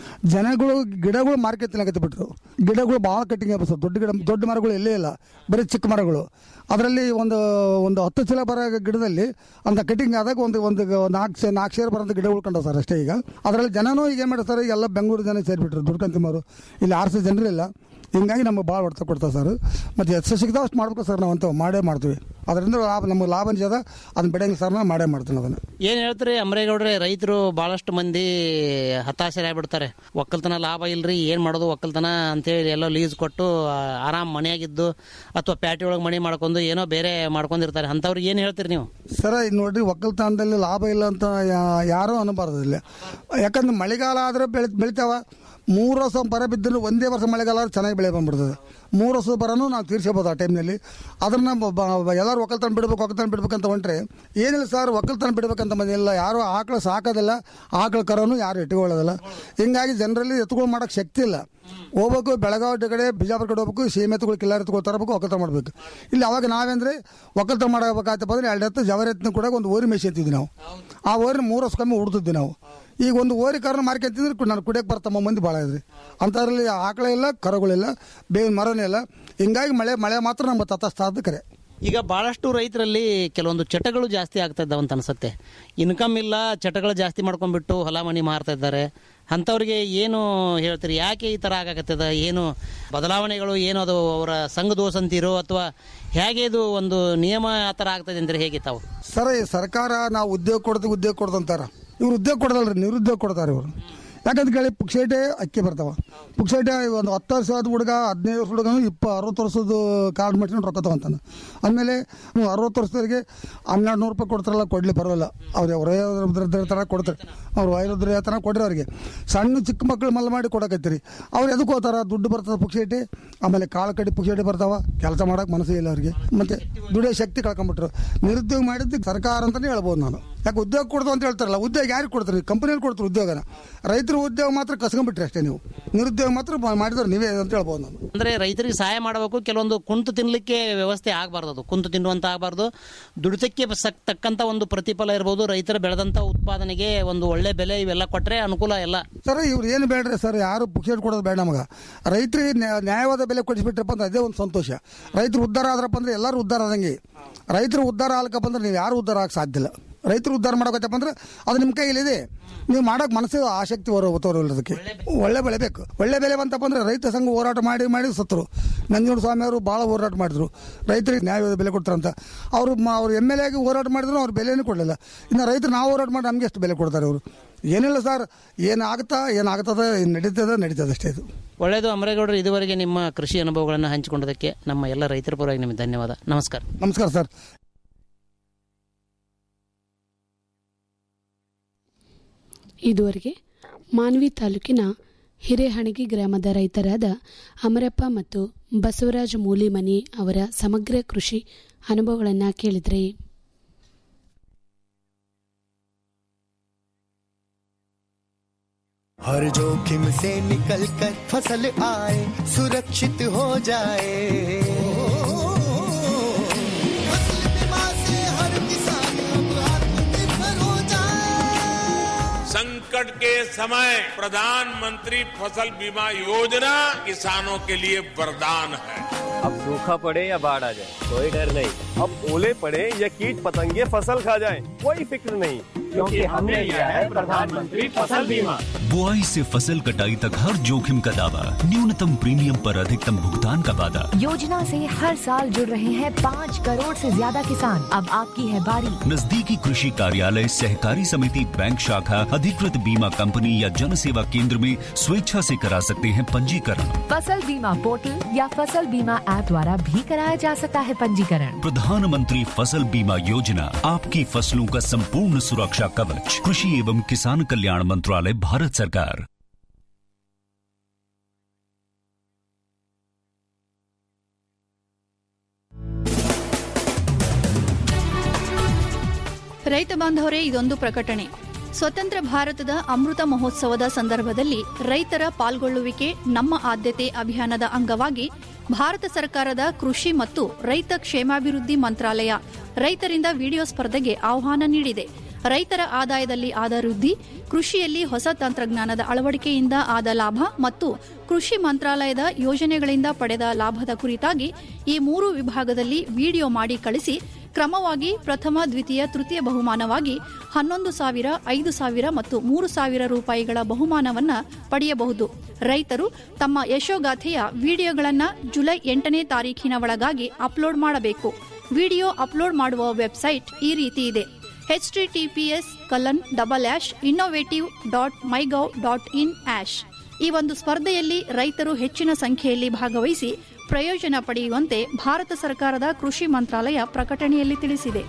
ಜನಗಳು ಗಿಡಗಳು ಮಾರ್ಕೆಟ್ ತಿನ್ನಕತ್ತಿ ಬಿಟ್ರು ಗಿಡಗಳು ಭಾಳ ಕಟ್ಟಿಂಗ್ ಆಗ್ಬೋದು ಸರ್ ದೊಡ್ಡ ಗಿಡ ದೊಡ್ಡ ಮರಗಳು ಎಲ್ಲೇ ಇಲ್ಲ ಬರೀ ಚಿಕ್ಕ ಮರಗಳು ಅದರಲ್ಲಿ ಒಂದು ಒಂದು ಹತ್ತು ಚೀಲ ಬರೋ ಗಿಡದಲ್ಲಿ ಅಂತ ಕಟಿಂಗ್ ಆದಾಗ ಒಂದು ಒಂದು ನಾಲ್ಕು ಸೇ ನಾಲ್ಕು ಸೇರು ಬರೋಂಥ ಗಿಡಗಳು ಕಂಡ ಸರ್ ಅಷ್ಟೇ ಈಗ ಅದರಲ್ಲಿ ಜನನೂ ಈಗ ಏನು ಮಾಡ್ತಾರೆ ಎಲ್ಲ ಬೆಂಗಳೂರು ಜನ ಸೇರಿಬಿಟ್ರು ದುಡ್ಕೊಂಡು ತಿನ್ನೋರು ಇಲ್ಲಿ ಆರು ಸಿ ಜನರಿಲ್ಲ ಹಿಂಗಾಗಿ ನಮಗೆ ಭಾಳ ಹೊಡ್ತ ಕೊಡ್ತಾರೆ ಸರ್ ಮತ್ತು ಎಷ್ಟು ಸಿಗ್ತಾವೆ ಅಷ್ಟು ಮಾಡ್ಬೇಕು ಸರ್ ನಾವು ಅಂತ ಮಾಡೇ ಮಾಡ್ತೀವಿ ಅದರಿಂದ ಲಾಭ ನಮಗೆ ಲಾಭ ಅನ್ಸದ ಅದನ್ನ ಬೆಳೆಯಂಗೆ ಸರ್ ನಾವು ಮಾಡೇ ಮಾಡ್ತೀನಿ ಅದನ್ನು ಏನ್ ಹೇಳ್ತೀರಿ ಅಮರೇಗೌಡ್ರೆ ರೈತರು ಬಹಳಷ್ಟು ಮಂದಿ ಹತಾಶರಾಗ್ಬಿಡ್ತಾರೆ ಒಕ್ಕಲ್ತನ ಲಾಭ ಇಲ್ರಿ ಏನ್ ಮಾಡೋದು ಒಕ್ಕಲ್ತನ ಅಂತೇಳಿ ಎಲ್ಲೋ ಲೀಸ್ ಕೊಟ್ಟು ಆ, ಆರಾಮ್ ಮನೆಯಾಗಿದ್ದು ಅಥವಾ ಪ್ಯಾಟಿ ಒಳಗೆ ಮನೆ ಮಾಡ್ಕೊಂಡು ಏನೋ ಬೇರೆ ಮಾಡ್ಕೊಂಡಿರ್ತಾರೆ ಅಂಥವ್ರಿಗೆ ಏನ್ ಹೇಳ್ತೀರಿ ನೀವು ಸರ ಇದು ನೋಡ್ರಿ ಒಕ್ಕಲ್ತನದಲ್ಲಿ ಲಾಭ ಇಲ್ಲ ಅಂತ ಯಾ- ಯಾರೂ ಅನ್ನಬಾರ್ದಿಲ್ಲ ಯಾಕಂದ್ರೆ ಮಳೆಗಾಲ ಆದರೆ ಬೆಳೆ ಬೆಳಿತಾವ ಮೂರು ವರ್ಷ ಬರ ಬಿದ್ದರೂ ಒಂದೇ ವರ್ಷ ಮಳೆಗಾಲ ಆದ್ರೆ ಚೆನ್ನಾಗಿ ಬೆಳೆ ಬಂದ್ಬಿಡ್ತದೆ ಮೂರು ವರ್ಷದ ಬರನೂ ನಾವು ತೀರ್ಸ್ಕೋಬೋದು ಆ ಟೈಮ್ನಲ್ಲಿ ಅದನ್ನ ಬ- ಬ- ಎಲ್ಲರೂ ಒಕ್ಕಲ್ತನ ಬಿಡ್ಬೇಕು ಒಕ್ಕಲ್ತನ ಬಿಡ್ಬೇಕಂತ ಹೊಂಟ್ರೆ ಏನಿಲ್ಲ ಸರ್ ಒಕ್ಕಲ್ತನ ಬಿಡ್ಬೇಕಂತ ಬಂದಿಲ್ಲ ಯಾರು ಆಕಳು ಸಾಕೋದಿಲ್ಲ ಆಕಳು ಕರೋನು ಯಾರು ಇಟ್ಕೊಳ್ಳೋದಿಲ್ಲ ಹಿಂಗಾಗಿ ಜನರಲ್ಲಿ ಎತ್ಕೊಂಡು ಮಾಡೋಕೆ ಶಕ್ತಿ ಇಲ್ಲ ಹೋಗ್ಬೇಕು ಬೆಳಗಾವಿ ಕಡೆ ಬಿಜಾಪುರ ಕಡೆ ಹೋಗ್ಬೇಕು ಸೀಮೆ ಎತ್ತುಗಳು ಕಿಲ್ಲಾರ ಎತ್ತುಗಳು ತರಬೇಕು ಒಕ್ಕಲ್ತನ ಮಾಡಬೇಕು ಇಲ್ಲಿ ಅವಾಗ ನಾವೇಂದ್ರೆ ಒಕ್ಕಲ್ತನ ಮಾಡಬೇಕಾಯ್ತಪ್ಪ ಅಂದ್ರೆ ಎರಡು ಎತ್ತು ಜವರ ಎತ್ತಿನ ಕೂಡ ಒಂದು ಓರಿ ಮೇಸಿ ಎತ್ತಿದ್ವಿ ನಾವು ಆ ಓರಿನ ಮೂರು ವರ್ಷ ಕಮ್ಮಿ ಉಡ್ತಿದ್ವಿ ನಾವು ಈಗ ಒಂದು ಓರಿ ಕರನ ಮಾರ್ಕೆತ್ತಿದ್ರೆ ನಾನು ಕುಡಿಯಕ್ಕೆ ಬರ್ತಮ್ಮ ಮಂದಿ ಭಾಳ ಇದ್ರಿ ಅಂಥದ್ರಲ್ಲಿ ಆಕಳ ಇಲ್ಲ ಕರುಗಳಿಲ್ಲ ಬೇವಿನ ಮರನೇ ಇಲ್ಲ ಹಿಂಗಾಗಿ ಮಳೆ ಮಳೆ ಮಾತ್ರ ನಮ್ಮ ತತಸ್ಥಾದ ಕರೆ ಈಗ ಬಹಳಷ್ಟು ರೈತರಲ್ಲಿ ಕೆಲವೊಂದು ಚಟಗಳು ಜಾಸ್ತಿ ಆಗ್ತಾ ಇದ್ದಾವೆ ಅಂತ ಅನ್ಸುತ್ತೆ ಇನ್ಕಮ್ ಇಲ್ಲ ಚಟಗಳು ಜಾಸ್ತಿ ಮಾಡ್ಕೊಂಡ್ಬಿಟ್ಟು ಹೊಲ ಮನಿ ಮಾರ್ತಾ ಇದ್ದಾರೆ ಅಂಥವ್ರಿಗೆ ಏನು ಹೇಳ್ತೀರಿ ಯಾಕೆ ಈ ಥರ ಆಗಾಕತ್ತದ ಏನು ಬದಲಾವಣೆಗಳು ಏನು ಅದು ಅವರ ಸಂಘ ದೋಷ ಅಂತೀರೋ ಅಥವಾ ಹೇಗೆ ಇದು ಒಂದು ನಿಯಮ ಆ ಥರ ಆಗ್ತದೆ ಅಂದ್ರೆ ಹೇಗೆ ತಾವು ಸರ್ ಈ ಸರ್ಕಾರ ನಾವು ಉದ್ಯೋಗ ಕೊಡ್ತೀವಿ ಉದ್ಯೋಗ ಕೊಡ್ದಂತಾರ ಇವ್ರು ಉದ್ಯೋಗ ಕೊಡದಲ್ರಿ ನಿರುದ್ಯೋಗ ಕೊಡ್ತಾರೆ ಇವರು ಯಾಕಂತ ಕೇಳಿ ಪುಕ್ಷೇಟೆ ಅಕ್ಕಿ ಬರ್ತಾವ ಪುಕ್ಷೇಟೆ ಒಂದು ಹತ್ತು ವರ್ಷದ ಹುಡುಗ ಹದಿನೈದು ವರ್ಷ ಹುಡುಗ ಇಪ್ಪ ಅರವತ್ತು ವರ್ಷದ ಕಾರ್ಡ್ ಮಾಡ್ಕೊಂಡು ರೊಕ್ಕ ತಗೊಂತಾನೆ ಆಮೇಲೆ ನೀವು ಅರವತ್ತು ವರ್ಷದವರಿಗೆ ಹನ್ನೆರಡು ನೂರು ರೂಪಾಯಿ ಕೊಡ್ತಾರಲ್ಲ ಕೊಡ್ಲಿ ಬರೋಲ್ಲ ಅವ್ರು ಅವರೇ ಥರ ಕೊಡ್ತಾರೆ ಅವ್ರು ವೈರೋದ್ರ ಥರ ಕೊಡ್ರಿ ಅವ್ರಿಗೆ ಸಣ್ಣ ಚಿಕ್ಕ ಮಕ್ಕಳು ಮಲ್ಲ ಮಾಡಿ ಕೊಡಕತ್ತೀರಿ ಅವ್ರು ಎದಕ್ಕೆ ಹೋಗ್ತಾರ ದುಡ್ಡು ಬರ್ತದೆ ಪುಕ್ಷೇಟಿ ಆಮೇಲೆ ಕಾಳು ಕಡಿ ಪುಕ್ಷೇಟಿ ಬರ್ತಾವ ಕೆಲಸ ಮಾಡೋಕೆ ಮನಸ್ಸೇ ಇಲ್ಲ ಅವ್ರಿಗೆ ಮತ್ತೆ ದುಡಿಯೋ ಶಕ್ತಿ ಕಳ್ಕೊಂಬಿಟ್ರು ನಿರುದ್ಯೋಗ ಮಾಡಿದ್ದು ಸರ್ಕಾರ ಅಂತಲೇ ಹೇಳ್ಬೋದು ನಾನು ಯಾಕೆ ಉದ್ಯೋಗ ಕೊಡ್ದು ಅಂತ ಹೇಳ್ತಾರಲ್ಲ ಉದ್ಯೋಗ ಯಾರಿಗೆ ಕೊಡ್ತಾರೆ ಕಂಪನಿಯಲ್ಲಿ ಕೊಡ್ತಾರೆ ಉದ್ಯೋಗನ ರೈತರ ಉದ್ಯೋಗ ಮಾತ್ರ ಕಸ್ಕೊಂಡ್ಬಿಟ್ರಿ ಅಷ್ಟೇ ನೀವು ನಿರುದ್ಯೋಗ ಮಾತ್ರ ಮಾ- ಮಾಡಿದ್ರೆ ನೀವೇ ಅಂತ ಹೇಳ್ಬೋದು ನಾನು ಅಂದ್ರೆ ರೈತರಿಗೆ ಸಹಾಯ ಮಾಡಬೇಕು ಕೆಲವೊಂದು ಕುಂತು ತಿನ್ಲಿಕ್ಕೆ ವ್ಯವಸ್ಥೆ ಆಗಬಾರ್ದು ಅದು ಕುಂತು ತಿನ್ನುವಂತ ಆಗಬಾರ್ದು ದುಡಿತಕ್ಕೆ ಸಕ್ ತಕ್ಕಂತ ಒಂದು ಪ್ರತಿಫಲ ಇರ್ಬೋದು ರೈತರ ಬೆಳೆದಂತ ಉತ್ಪಾದನೆಗೆ ಒಂದು ಒಳ್ಳೆ ಬೆಲೆ ಇವೆಲ್ಲ ಕೊಟ್ರೆ ಅನುಕೂಲ ಎಲ್ಲ ಸರ್ ಇವ್ರು ಏನು ಬೇಡ್ರಿ ಸರ್ ಯಾರು ಪುಕ್ಷೇಟ್ ಕೊಡೋದು ಬೇಡ ನಮಗೆ ರೈತರಿಗೆ ನ್ಯಾ- ನ್ಯಾಯವಾದ ಬೆಲೆ ಕೊಡಿಸ್ಬಿಟ್ರಪ್ಪ ಅಂದ್ರೆ ಅದೇ ಒಂದು ಸಂತೋಷ ರೈತರು ಉದ್ಧಾರ ಆದ್ರಪ್ಪ ಅಂದ್ರೆ ಎಲ್ಲರೂ ಉದ್ಧಾರ ಆದಂಗೆ ರೈತರು ಉದ್ಧಾರ ಆಗ್ಲಕ್ಕಪ್ಪ ಅಂದ್ರೆ ನೀವು ಯಾರು ಉದ್ಧಾರ ಆಗಕ್ಕೆ ಸಾಧ್ಯ ಇಲ್ಲ ರೈತರು ಉದ್ಧಾರ ಮಾಡೋಕತ್ತಪ್ಪ ಅಂದ್ರೆ ಅದು ನಿಮ್ಮ ಕೈಲಿದೆ ನೀವು ಮಾಡೋಕೆ ಮನಸ್ಸು ಆಸಕ್ತಿ ಹೊರ ತೋರೋದಕ್ಕೆ ಒಳ್ಳೆ ಬೆಳೆ ಬೇಕು ಒಳ್ಳೆ ಬೆಲೆ ಬಂತಪ್ಪ ಅಂದ್ರೆ ರೈತ ಸಂಘ ಹೋರಾಟ ಮಾಡಿ ಮಾಡಿ ಸತ್ತರು ನಂಜುಂಡ ಸ್ವಾಮಿ ಅವರು ಭಾಳ ಹೋರಾಟ ಮಾಡಿದ್ರು ರೈತರಿಗೆ ನ್ಯಾಯವಾದ ಬೆಲೆ ಕೊಡ್ತಾರಂತ ಅವರು ಅವ್ರು ಎಮ್ ಎಲ್ ಎ ಆಗಿ ಹೋರಾಟ ಮಾಡಿದ್ರು ಅವ್ರು ಬೆಲೆನೂ ಕೊಡಲಿಲ್ಲ ಇನ್ನು ರೈತರು ನಾವು ಹೋರಾಟ ಮಾಡಿ ನಮಗೆ ಎಷ್ಟು ಬೆಲೆ ಕೊಡ್ತಾರೆ ಅವರು ಏನಿಲ್ಲ ಸರ್ ಏನಾಗ್ತಾ ಏನಾಗ್ತದೆ ಏನು ನಡೀತದೆ ನಡೀತದೆ ಅಷ್ಟೇ ಇದು ಒಳ್ಳೆಯದು ಅಮರೇಗೌಡರು ಇದುವರೆಗೆ ನಿಮ್ಮ ಕೃಷಿ ಅನುಭವಗಳನ್ನು ಹಂಚಿಕೊಂಡದಕ್ಕೆ ನಮ್ಮ ಎಲ್ಲ ರೈತರ ಪರವಾಗಿ ನಿಮಗೆ ಧನ್ಯವಾದ ನಮಸ್ಕಾರ ನಮಸ್ಕಾರ ಸರ್ ಇದುವರೆಗೆ ಮಾನ್ವಿ ತಾಲೂಕಿನ ಹಿರೇಹಣಗಿ ಗ್ರಾಮದ ರೈತರಾದ ಅಮರಪ್ಪ ಮತ್ತು ಬಸವರಾಜ ಮೂಲಿಮನಿ ಅವರ ಸಮಗ್ರ ಕೃಷಿ ಅನುಭವಗಳನ್ನು ಕೇಳಿದ್ರಿ हर जोखिम से निकल कर फसल आए सुरक्षित हो जाए फसल बीमा से हर किसान अब आत्मनिर्भर हो जाए संकट के समय प्रधानमंत्री फसल बीमा योजना किसानों के लिए वरदान है अब सूखा पड़े या बाढ़ आ जाए कोई डर नहीं अब ओले पड़े या कीट पतंगे फसल खा जाए कोई फिक्र नहीं क्योंकि हमने लिया है प्रधानमंत्री फसल बीमा बुआई से फसल कटाई तक हर जोखिम का दावा न्यूनतम प्रीमियम पर अधिकतम भुगतान का वादा योजना से हर साल जुड़ रहे हैं पाँच करोड़ से ज्यादा किसान अब आपकी है बारी नजदीकी कृषि कार्यालय सहकारी समिति बैंक शाखा अधिकृत बीमा कंपनी या जन सेवा केंद्र में स्वेच्छा से करा सकते हैं पंजीकरण फसल बीमा पोर्टल या फसल बीमा ऐप द्वारा भी कराया जा सकता है पंजीकरण प्रधानमंत्री फसल बीमा योजना आपकी फसलों का संपूर्ण सुरक्षा कवच कृषि एवं किसान कल्याण मंत्रालय भारत सरकार ರೈತ ಬಾಂಧವರೇ ಇದೊಂದು ಪ್ರಕಟಣೆ ಸ್ವತಂತ್ರ ಭಾರತದ ಅಮೃತ ಮಹೋತ್ಸವದ ಸಂದರ್ಭದಲ್ಲಿ ರೈತರ ಪಾಲ್ಗೊಳ್ಳುವಿಕೆ ನಮ್ಮ ಆದ್ಯತೆ ಅಭಿಯಾನದ ಅಂಗವಾಗಿ ಭಾರತ ಸರ್ಕಾರದ ಕೃಷಿ ಮತ್ತು ರೈತ ಕ್ಷೇಮಾಭಿವೃದ್ಧಿ ಮಂತ್ರಾಲಯ ರೈತರಿಂದ ವಿಡಿಯೋ ಸ್ಪರ್ಧೆಗೆ ಆಹ್ವಾನ ನೀಡಿದೆ ರೈತರ ಆದಾಯದಲ್ಲಿ ಆದ ವೃದ್ಧಿ ಕೃಷಿಯಲ್ಲಿ ಹೊಸ ತಂತ್ರಜ್ಞಾನದ ಅಳವಡಿಕೆಯಿಂದ ಆದ ಲಾಭ ಮತ್ತು ಕೃಷಿ ಮಂತ್ರಾಲಯದ ಯೋಜನೆಗಳಿಂದ ಪಡೆದ ಲಾಭದ ಕುರಿತಾಗಿ ಈ ಮೂರು ವಿಭಾಗದಲ್ಲಿ ವಿಡಿಯೋ ಮಾಡಿ ಕಳಿಸಿ ಕ್ರಮವಾಗಿ ಪ್ರಥಮ ದ್ವಿತೀಯ ತೃತೀಯ ಬಹುಮಾನವಾಗಿ ಹನ್ನೊಂದು ಸಾವಿರ ಐದು ಸಾವಿರ ಮತ್ತು ಮೂರು ಸಾವಿರ ರೂಪಾಯಿಗಳ ಬಹುಮಾನವನ್ನ ಪಡೆಯಬಹುದು ರೈತರು ತಮ್ಮ ಯಶೋಗಾಥೆಯ ವಿಡಿಯೋಗಳನ್ನು ಜುಲೈ ಎಂಟನೇ ತಾರೀಖಿನ ಒಳಗಾಗಿ ಅಪ್ಲೋಡ್ ಮಾಡಬೇಕು ವಿಡಿಯೋ ಅಪ್ಲೋಡ್ ಮಾಡುವ ವೆಬ್ಸೈಟ್ ಈ ರೀತಿ ಇದೆ HTTPS Kalan double ಆಶ್ innovative dot MyGov dot in ಆಶ್ ಈ ಒಂದು ಸ್ಪರ್ಧೆಯಲ್ಲಿ ರೈತರು ಹೆಚ್ಚಿನ ಸಂಖ್ಯೆಯಲ್ಲಿ ಭಾಗವಹಿಸಿ ಪ್ರಯೋಜನ ಪಡೆಯುವಂತೆ ಭಾರತ ಸರ್ಕಾರದ ಕೃಷಿ ಮಂತ್ರಾಲಯ ಪ್ರಕಟಣೆಯಲ್ಲಿ ತಿಳಿಸಿದೆ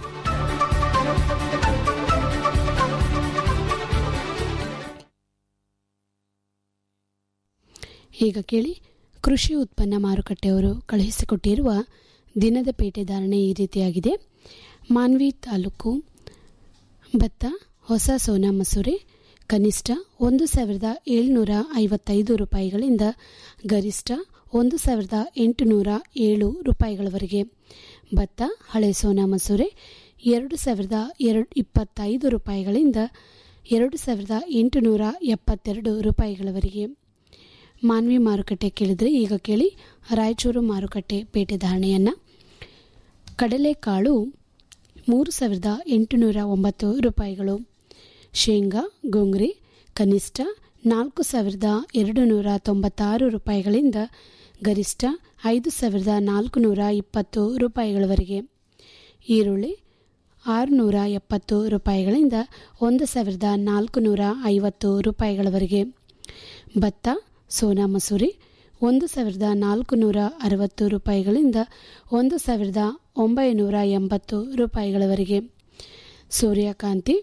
ಈಗ ಕೇಳಿ ಕೃಷಿ ಉತ್ಪನ್ನ ಮಾರುಕಟ್ಟೆಯವರು ಕಳುಹಿಸಿಕೊಟ್ಟಿರುವ ದಿನದ ಪೇಟೆ ಧಾರಣೆ ಈ ರೀತಿಯಾಗಿದೆ ಮಾನ್ವಿ ತಾಲೂಕು ಭತ್ತ ಹೊಸ ಸೋನಾ ಮಸೂರಿ ಕನಿಷ್ಠ ಒಂದು ಸಾವಿರದ ಏಳ್ನೂರ ಐವತ್ತೈದು ರೂಪಾಯಿಗಳಿಂದ ಗರಿಷ್ಠ ಒಂದು ಸಾವಿರದ ಎಂಟುನೂರ ಏಳು ರೂಪಾಯಿಗಳವರೆಗೆ ಭತ್ತ ಹಳೆ ಸೋನಾ ಮಸೂರಿ ಎರಡು ಸಾವಿರದ ಎರಡು ಇಪ್ಪತ್ತೈದು ರೂಪಾಯಿಗಳಿಂದ ಎರಡು ಸಾವಿರದ ಎಂಟುನೂರ ಎಪ್ಪತ್ತೆರಡು ರೂಪಾಯಿಗಳವರೆಗೆ ಮಾನ್ವಿ ಮಾರುಕಟ್ಟೆ ಕೇಳಿದರೆ ಈಗ ಕೇಳಿ ರಾಯಚೂರು ಮಾರುಕಟ್ಟೆ ಪೇಟೆ ಧಾರಣೆಯನ್ನು ಕಡಲೆಕಾಳು ಮೂರು ಸಾವಿರದ ಎಂಟುನೂರ ಒಂಬತ್ತು ರೂಪಾಯಿಗಳು ಶೇಂಗಾ ಗೋಂಗ್ರಿ ಕನಿಷ್ಠ ನಾಲ್ಕು ಸಾವಿರದ ಎರಡು ನೂರ ತೊಂಬತ್ತಾರು ರೂಪಾಯಿಗಳಿಂದ ಗರಿಷ್ಠ ಐದು ಸಾವಿರದ ನಾಲ್ಕು ನೂರ ಇಪ್ಪತ್ತು ರೂಪಾಯಿಗಳವರೆಗೆ ಈರುಳ್ಳಿ ಆರುನೂರ ಎಪ್ಪತ್ತು ರೂಪಾಯಿಗಳಿಂದ ಒಂದು ಸಾವಿರದ ನಾಲ್ಕು ನೂರ ಐವತ್ತು ರೂಪಾಯಿಗಳವರೆಗೆ ಭತ್ತ ಸೋನಾ ಮಸೂರಿ ಒಂದು ಸಾವಿರದ ನಾಲ್ಕು ನೂರ ಅರವತ್ತು ರೂಪಾಯಿಗಳಿಂದ ಒಂದು ಸಾವಿರದ ಒಂಬೈನೂರ ಎಂಬತ್ತು ರೂಪಾಯಿಗಳವರೆಗೆ ಸೂರ್ಯಕಾಂತಿ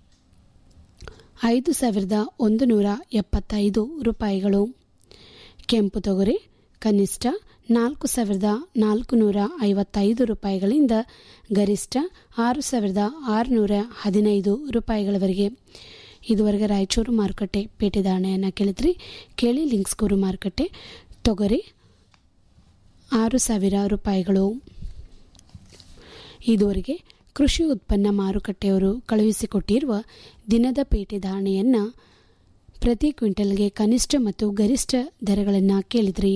ಐದು ಸಾವಿರದ ಒಂದು ನೂರ ಎಪ್ಪತ್ತೈದು ರೂಪಾಯಿಗಳು ಕೆಂಪು ತೊಗರಿ ಕನಿಷ್ಠ ನಾಲ್ಕು ಸಾವಿರದ ನಾಲ್ಕು ನೂರ ಐವತ್ತೈದು ರೂಪಾಯಿಗಳಿಂದ ಗರಿಷ್ಠ ಆರು ಸಾವಿರದ ಆರುನೂರ ಹದಿನೈದು ರೂಪಾಯಿಗಳವರೆಗೆ ಇದುವರೆಗೆ ರಾಯಚೂರು ಮಾರುಕಟ್ಟೆ ಪೇಟೆ ಧಾರಣೆಯನ್ನು ಕೇಳಿದ್ರಿ ಕೇಳಿ ಲಿಂಕ್ಸ್ಗೂರು ಮಾರುಕಟ್ಟೆ ತೊಗರಿ ಆರು ಸಾವಿರ ರೂಪಾಯಿಗಳು ಇದುವರೆಗೆ ಕೃಷಿ ಉತ್ಪನ್ನ ಮಾರುಕಟ್ಟೆಯವರು ಕಳುಹಿಸಿಕೊಟ್ಟಿರುವ ದಿನದ ಪೇಟೆ ಧಾರಣೆಯನ್ನು ಪ್ರತಿ ಕ್ವಿಂಟಲ್ಗೆ ಕನಿಷ್ಠ ಮತ್ತು ಗರಿಷ್ಠ ದರಗಳನ್ನು ಕೇಳಿದ್ರಿ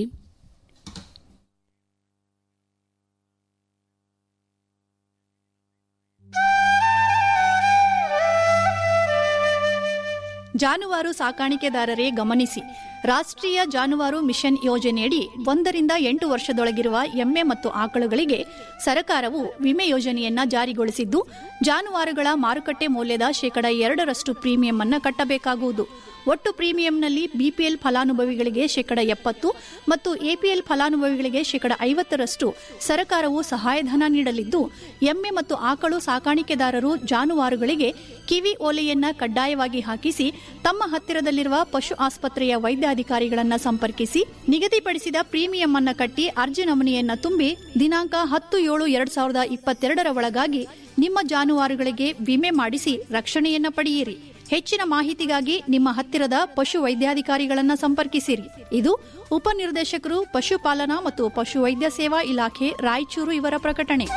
ಜಾನುವಾರು ಸಾಕಾಣಿಕೆದಾರರೇ ಗಮನಿಸಿ ರಾಷ್ಟ್ರೀಯ ಜಾನುವಾರು ಮಿಷನ್ ಯೋಜನೆಯಡಿ ಒಂದರಿಂದ ಎಂಟು ವರ್ಷದೊಳಗಿರುವ ಎಮ್ಮೆ ಮತ್ತು ಆಕಳುಗಳಿಗೆ ಸರ್ಕಾರವು ವಿಮೆ ಯೋಜನೆಯನ್ನ ಜಾರಿಗೊಳಿಸಿದ್ದು ಜಾನುವಾರುಗಳ ಮಾರುಕಟ್ಟೆ ಮೌಲ್ಯದ ಶೇಕಡ ಎರಡರಷ್ಟು ಪ್ರೀಮಿಯಂ ಅನ್ನು ಕಟ್ಟಬೇಕಾಗುವುದು ಒಟ್ಟು ಪ್ರೀಮಿಯಂನಲ್ಲಿ ಬಿಪಿಎಲ್ ಫಲಾನುಭವಿಗಳಿಗೆ ಶೇಕಡ ಎಪ್ಪತ್ತು ಮತ್ತು ಎಪಿಎಲ್ ಫಲಾನುಭವಿಗಳಿಗೆ ಶೇಕಡ ಐವತ್ತರಷ್ಟು ಸರ್ಕಾರವು ಸಹಾಯಧನ ನೀಡಲಿದ್ದು ಎಮ್ಮೆ ಮತ್ತು ಆಕಳು ಸಾಕಾಣಿಕೆದಾರರು ಜಾನುವಾರುಗಳಿಗೆ ಕಿವಿ ಓಲೆಯನ್ನ ಕಡ್ಡಾಯವಾಗಿ ಹಾಕಿಸಿ ತಮ್ಮ ಹತ್ತಿರದಲ್ಲಿರುವ ಪಶು ಆಸ್ಪತ್ರೆಯ ವೈದ್ಯಾಧಿಕಾರಿಗಳನ್ನ ಸಂಪರ್ಕಿಸಿ ನಿಗದಿಪಡಿಸಿದ ಪ್ರೀಮಿಯಂ ಅನ್ನ ಕಟ್ಟಿ ಅರ್ಜಿ ನಮೂನೆಯನ್ನ ತುಂಬಿ ದಿನಾಂಕ ಹತ್ತು ಏಳು ಎರಡ್ ಸಾವಿರದ ಇಪ್ಪತ್ತೆರಡರ ಒಳಗಾಗಿ ನಿಮ್ಮ ಜಾನುವಾರುಗಳಿಗೆ ವಿಮೆ ಮಾಡಿಸಿ ರಕ್ಷಣೆಯನ್ನ ಪಡೆಯಿರಿ ಹೆಚ್ಚಿನ ಮಾಹಿತಿಗಾಗಿ ನಿಮ್ಮ ಹತ್ತಿರದ ಪಶು ವೈದ್ಯಾಧಿಕಾರಿಗಳನ್ನ ಸಂಪರ್ಕಿಸಿರಿ ಇದು ಉಪನಿರ್ದೇಶಕರು ಪಶುಪಾಲನಾ ಮತ್ತು ಪಶು ವೈದ್ಯ ಸೇವಾ ಇಲಾಖೆ ರಾಯಚೂರು ಇವರ ಪ್ರಕಟಣೆ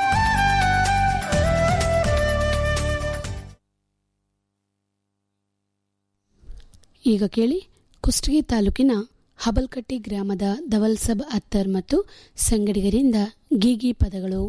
ಈಗ ಕೇಳಿ ಕುಷ್ಟಗಿ ತಾಲೂಕಿನ ಹಬಲ್ಕಟ್ಟಿ ಗ್ರಾಮದ ದವಲ್ಸಬ್ ಅತ್ತರ್ ಮತ್ತು ಸಂಗಡಿಗರಿಂದ ಗೀಗಿ ಪದಗಳು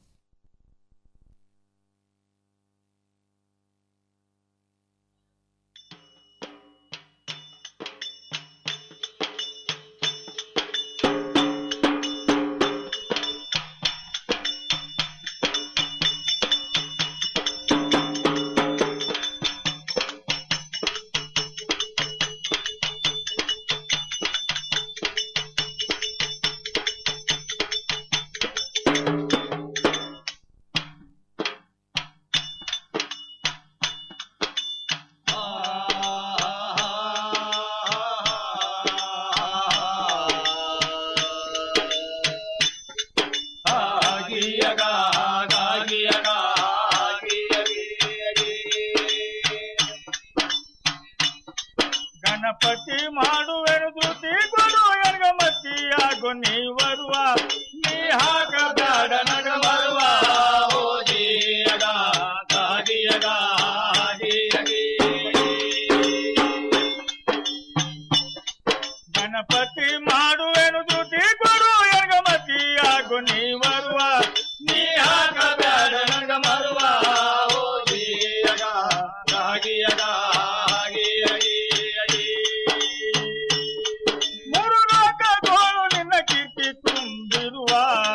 ಗಣಪತಿ ಮಾಡುವೆನು ದುತಿ ಕೊಡು ಎನಗ ಮತ್ತಿಯಾಗು ನೀ ಬರುವ ನೀ ಹಾಕಬೇಡ ನಗ ಬರುವ ಓ ಜೀಯಗ ಗಾಗಿಯಗ ಹಾಗಿಯಗಿ. ಗಣಪತಿ ಮಾಡುವೆನು ದುತಿ ಕೊಡು ಎನಗ ಮತ್ತಿಯಾಗು ನೀ ಬರುವ ನೀ ಹಾಕಬೇಡ ನಗ ಬರುವ ಓ ಜೀಯಗ ಗಾಗಿಯಗ ಹಾಗಿಯಗಿ. ಮೂರು ಲೋಕಗಳು ನಿನ್ನ ಕೀರ್ತಿ ತುಂಬಿರುವ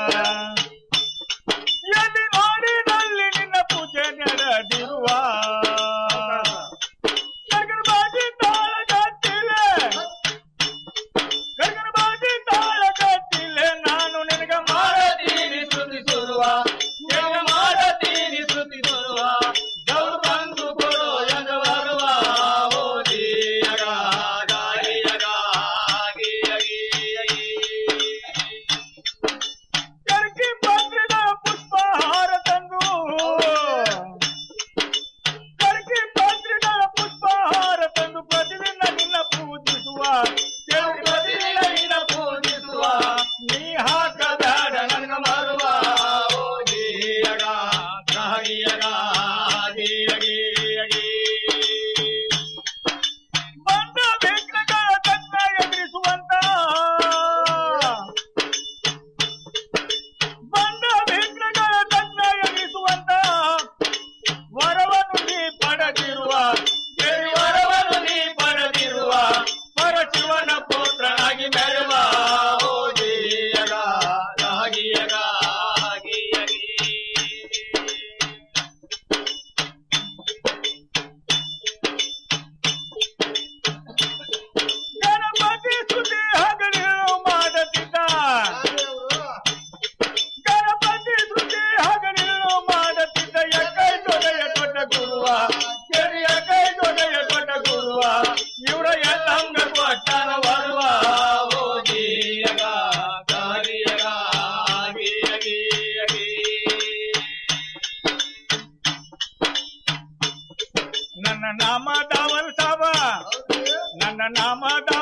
ಎಲ್ಲಿ ನೋಡಿದಲ್ಲಿ ನಿನ್ನ ಪೂಜೆ ನಡೆದಿರುವ ಗಗನಬಾಜಿ ತಾಳ ಕಟ್ಟಿಲೆ ಗಗನಬಾಜಿ ತಾಳ ಕಟ್ಟಿಲೆ ನಾನು ನಿನಗ ಮಾಡತೀನಿ ಸ್ತುತಿ ನಾಮ ದಾವಲ್ ಸಾಬ ನನ್ನ ನಾಮ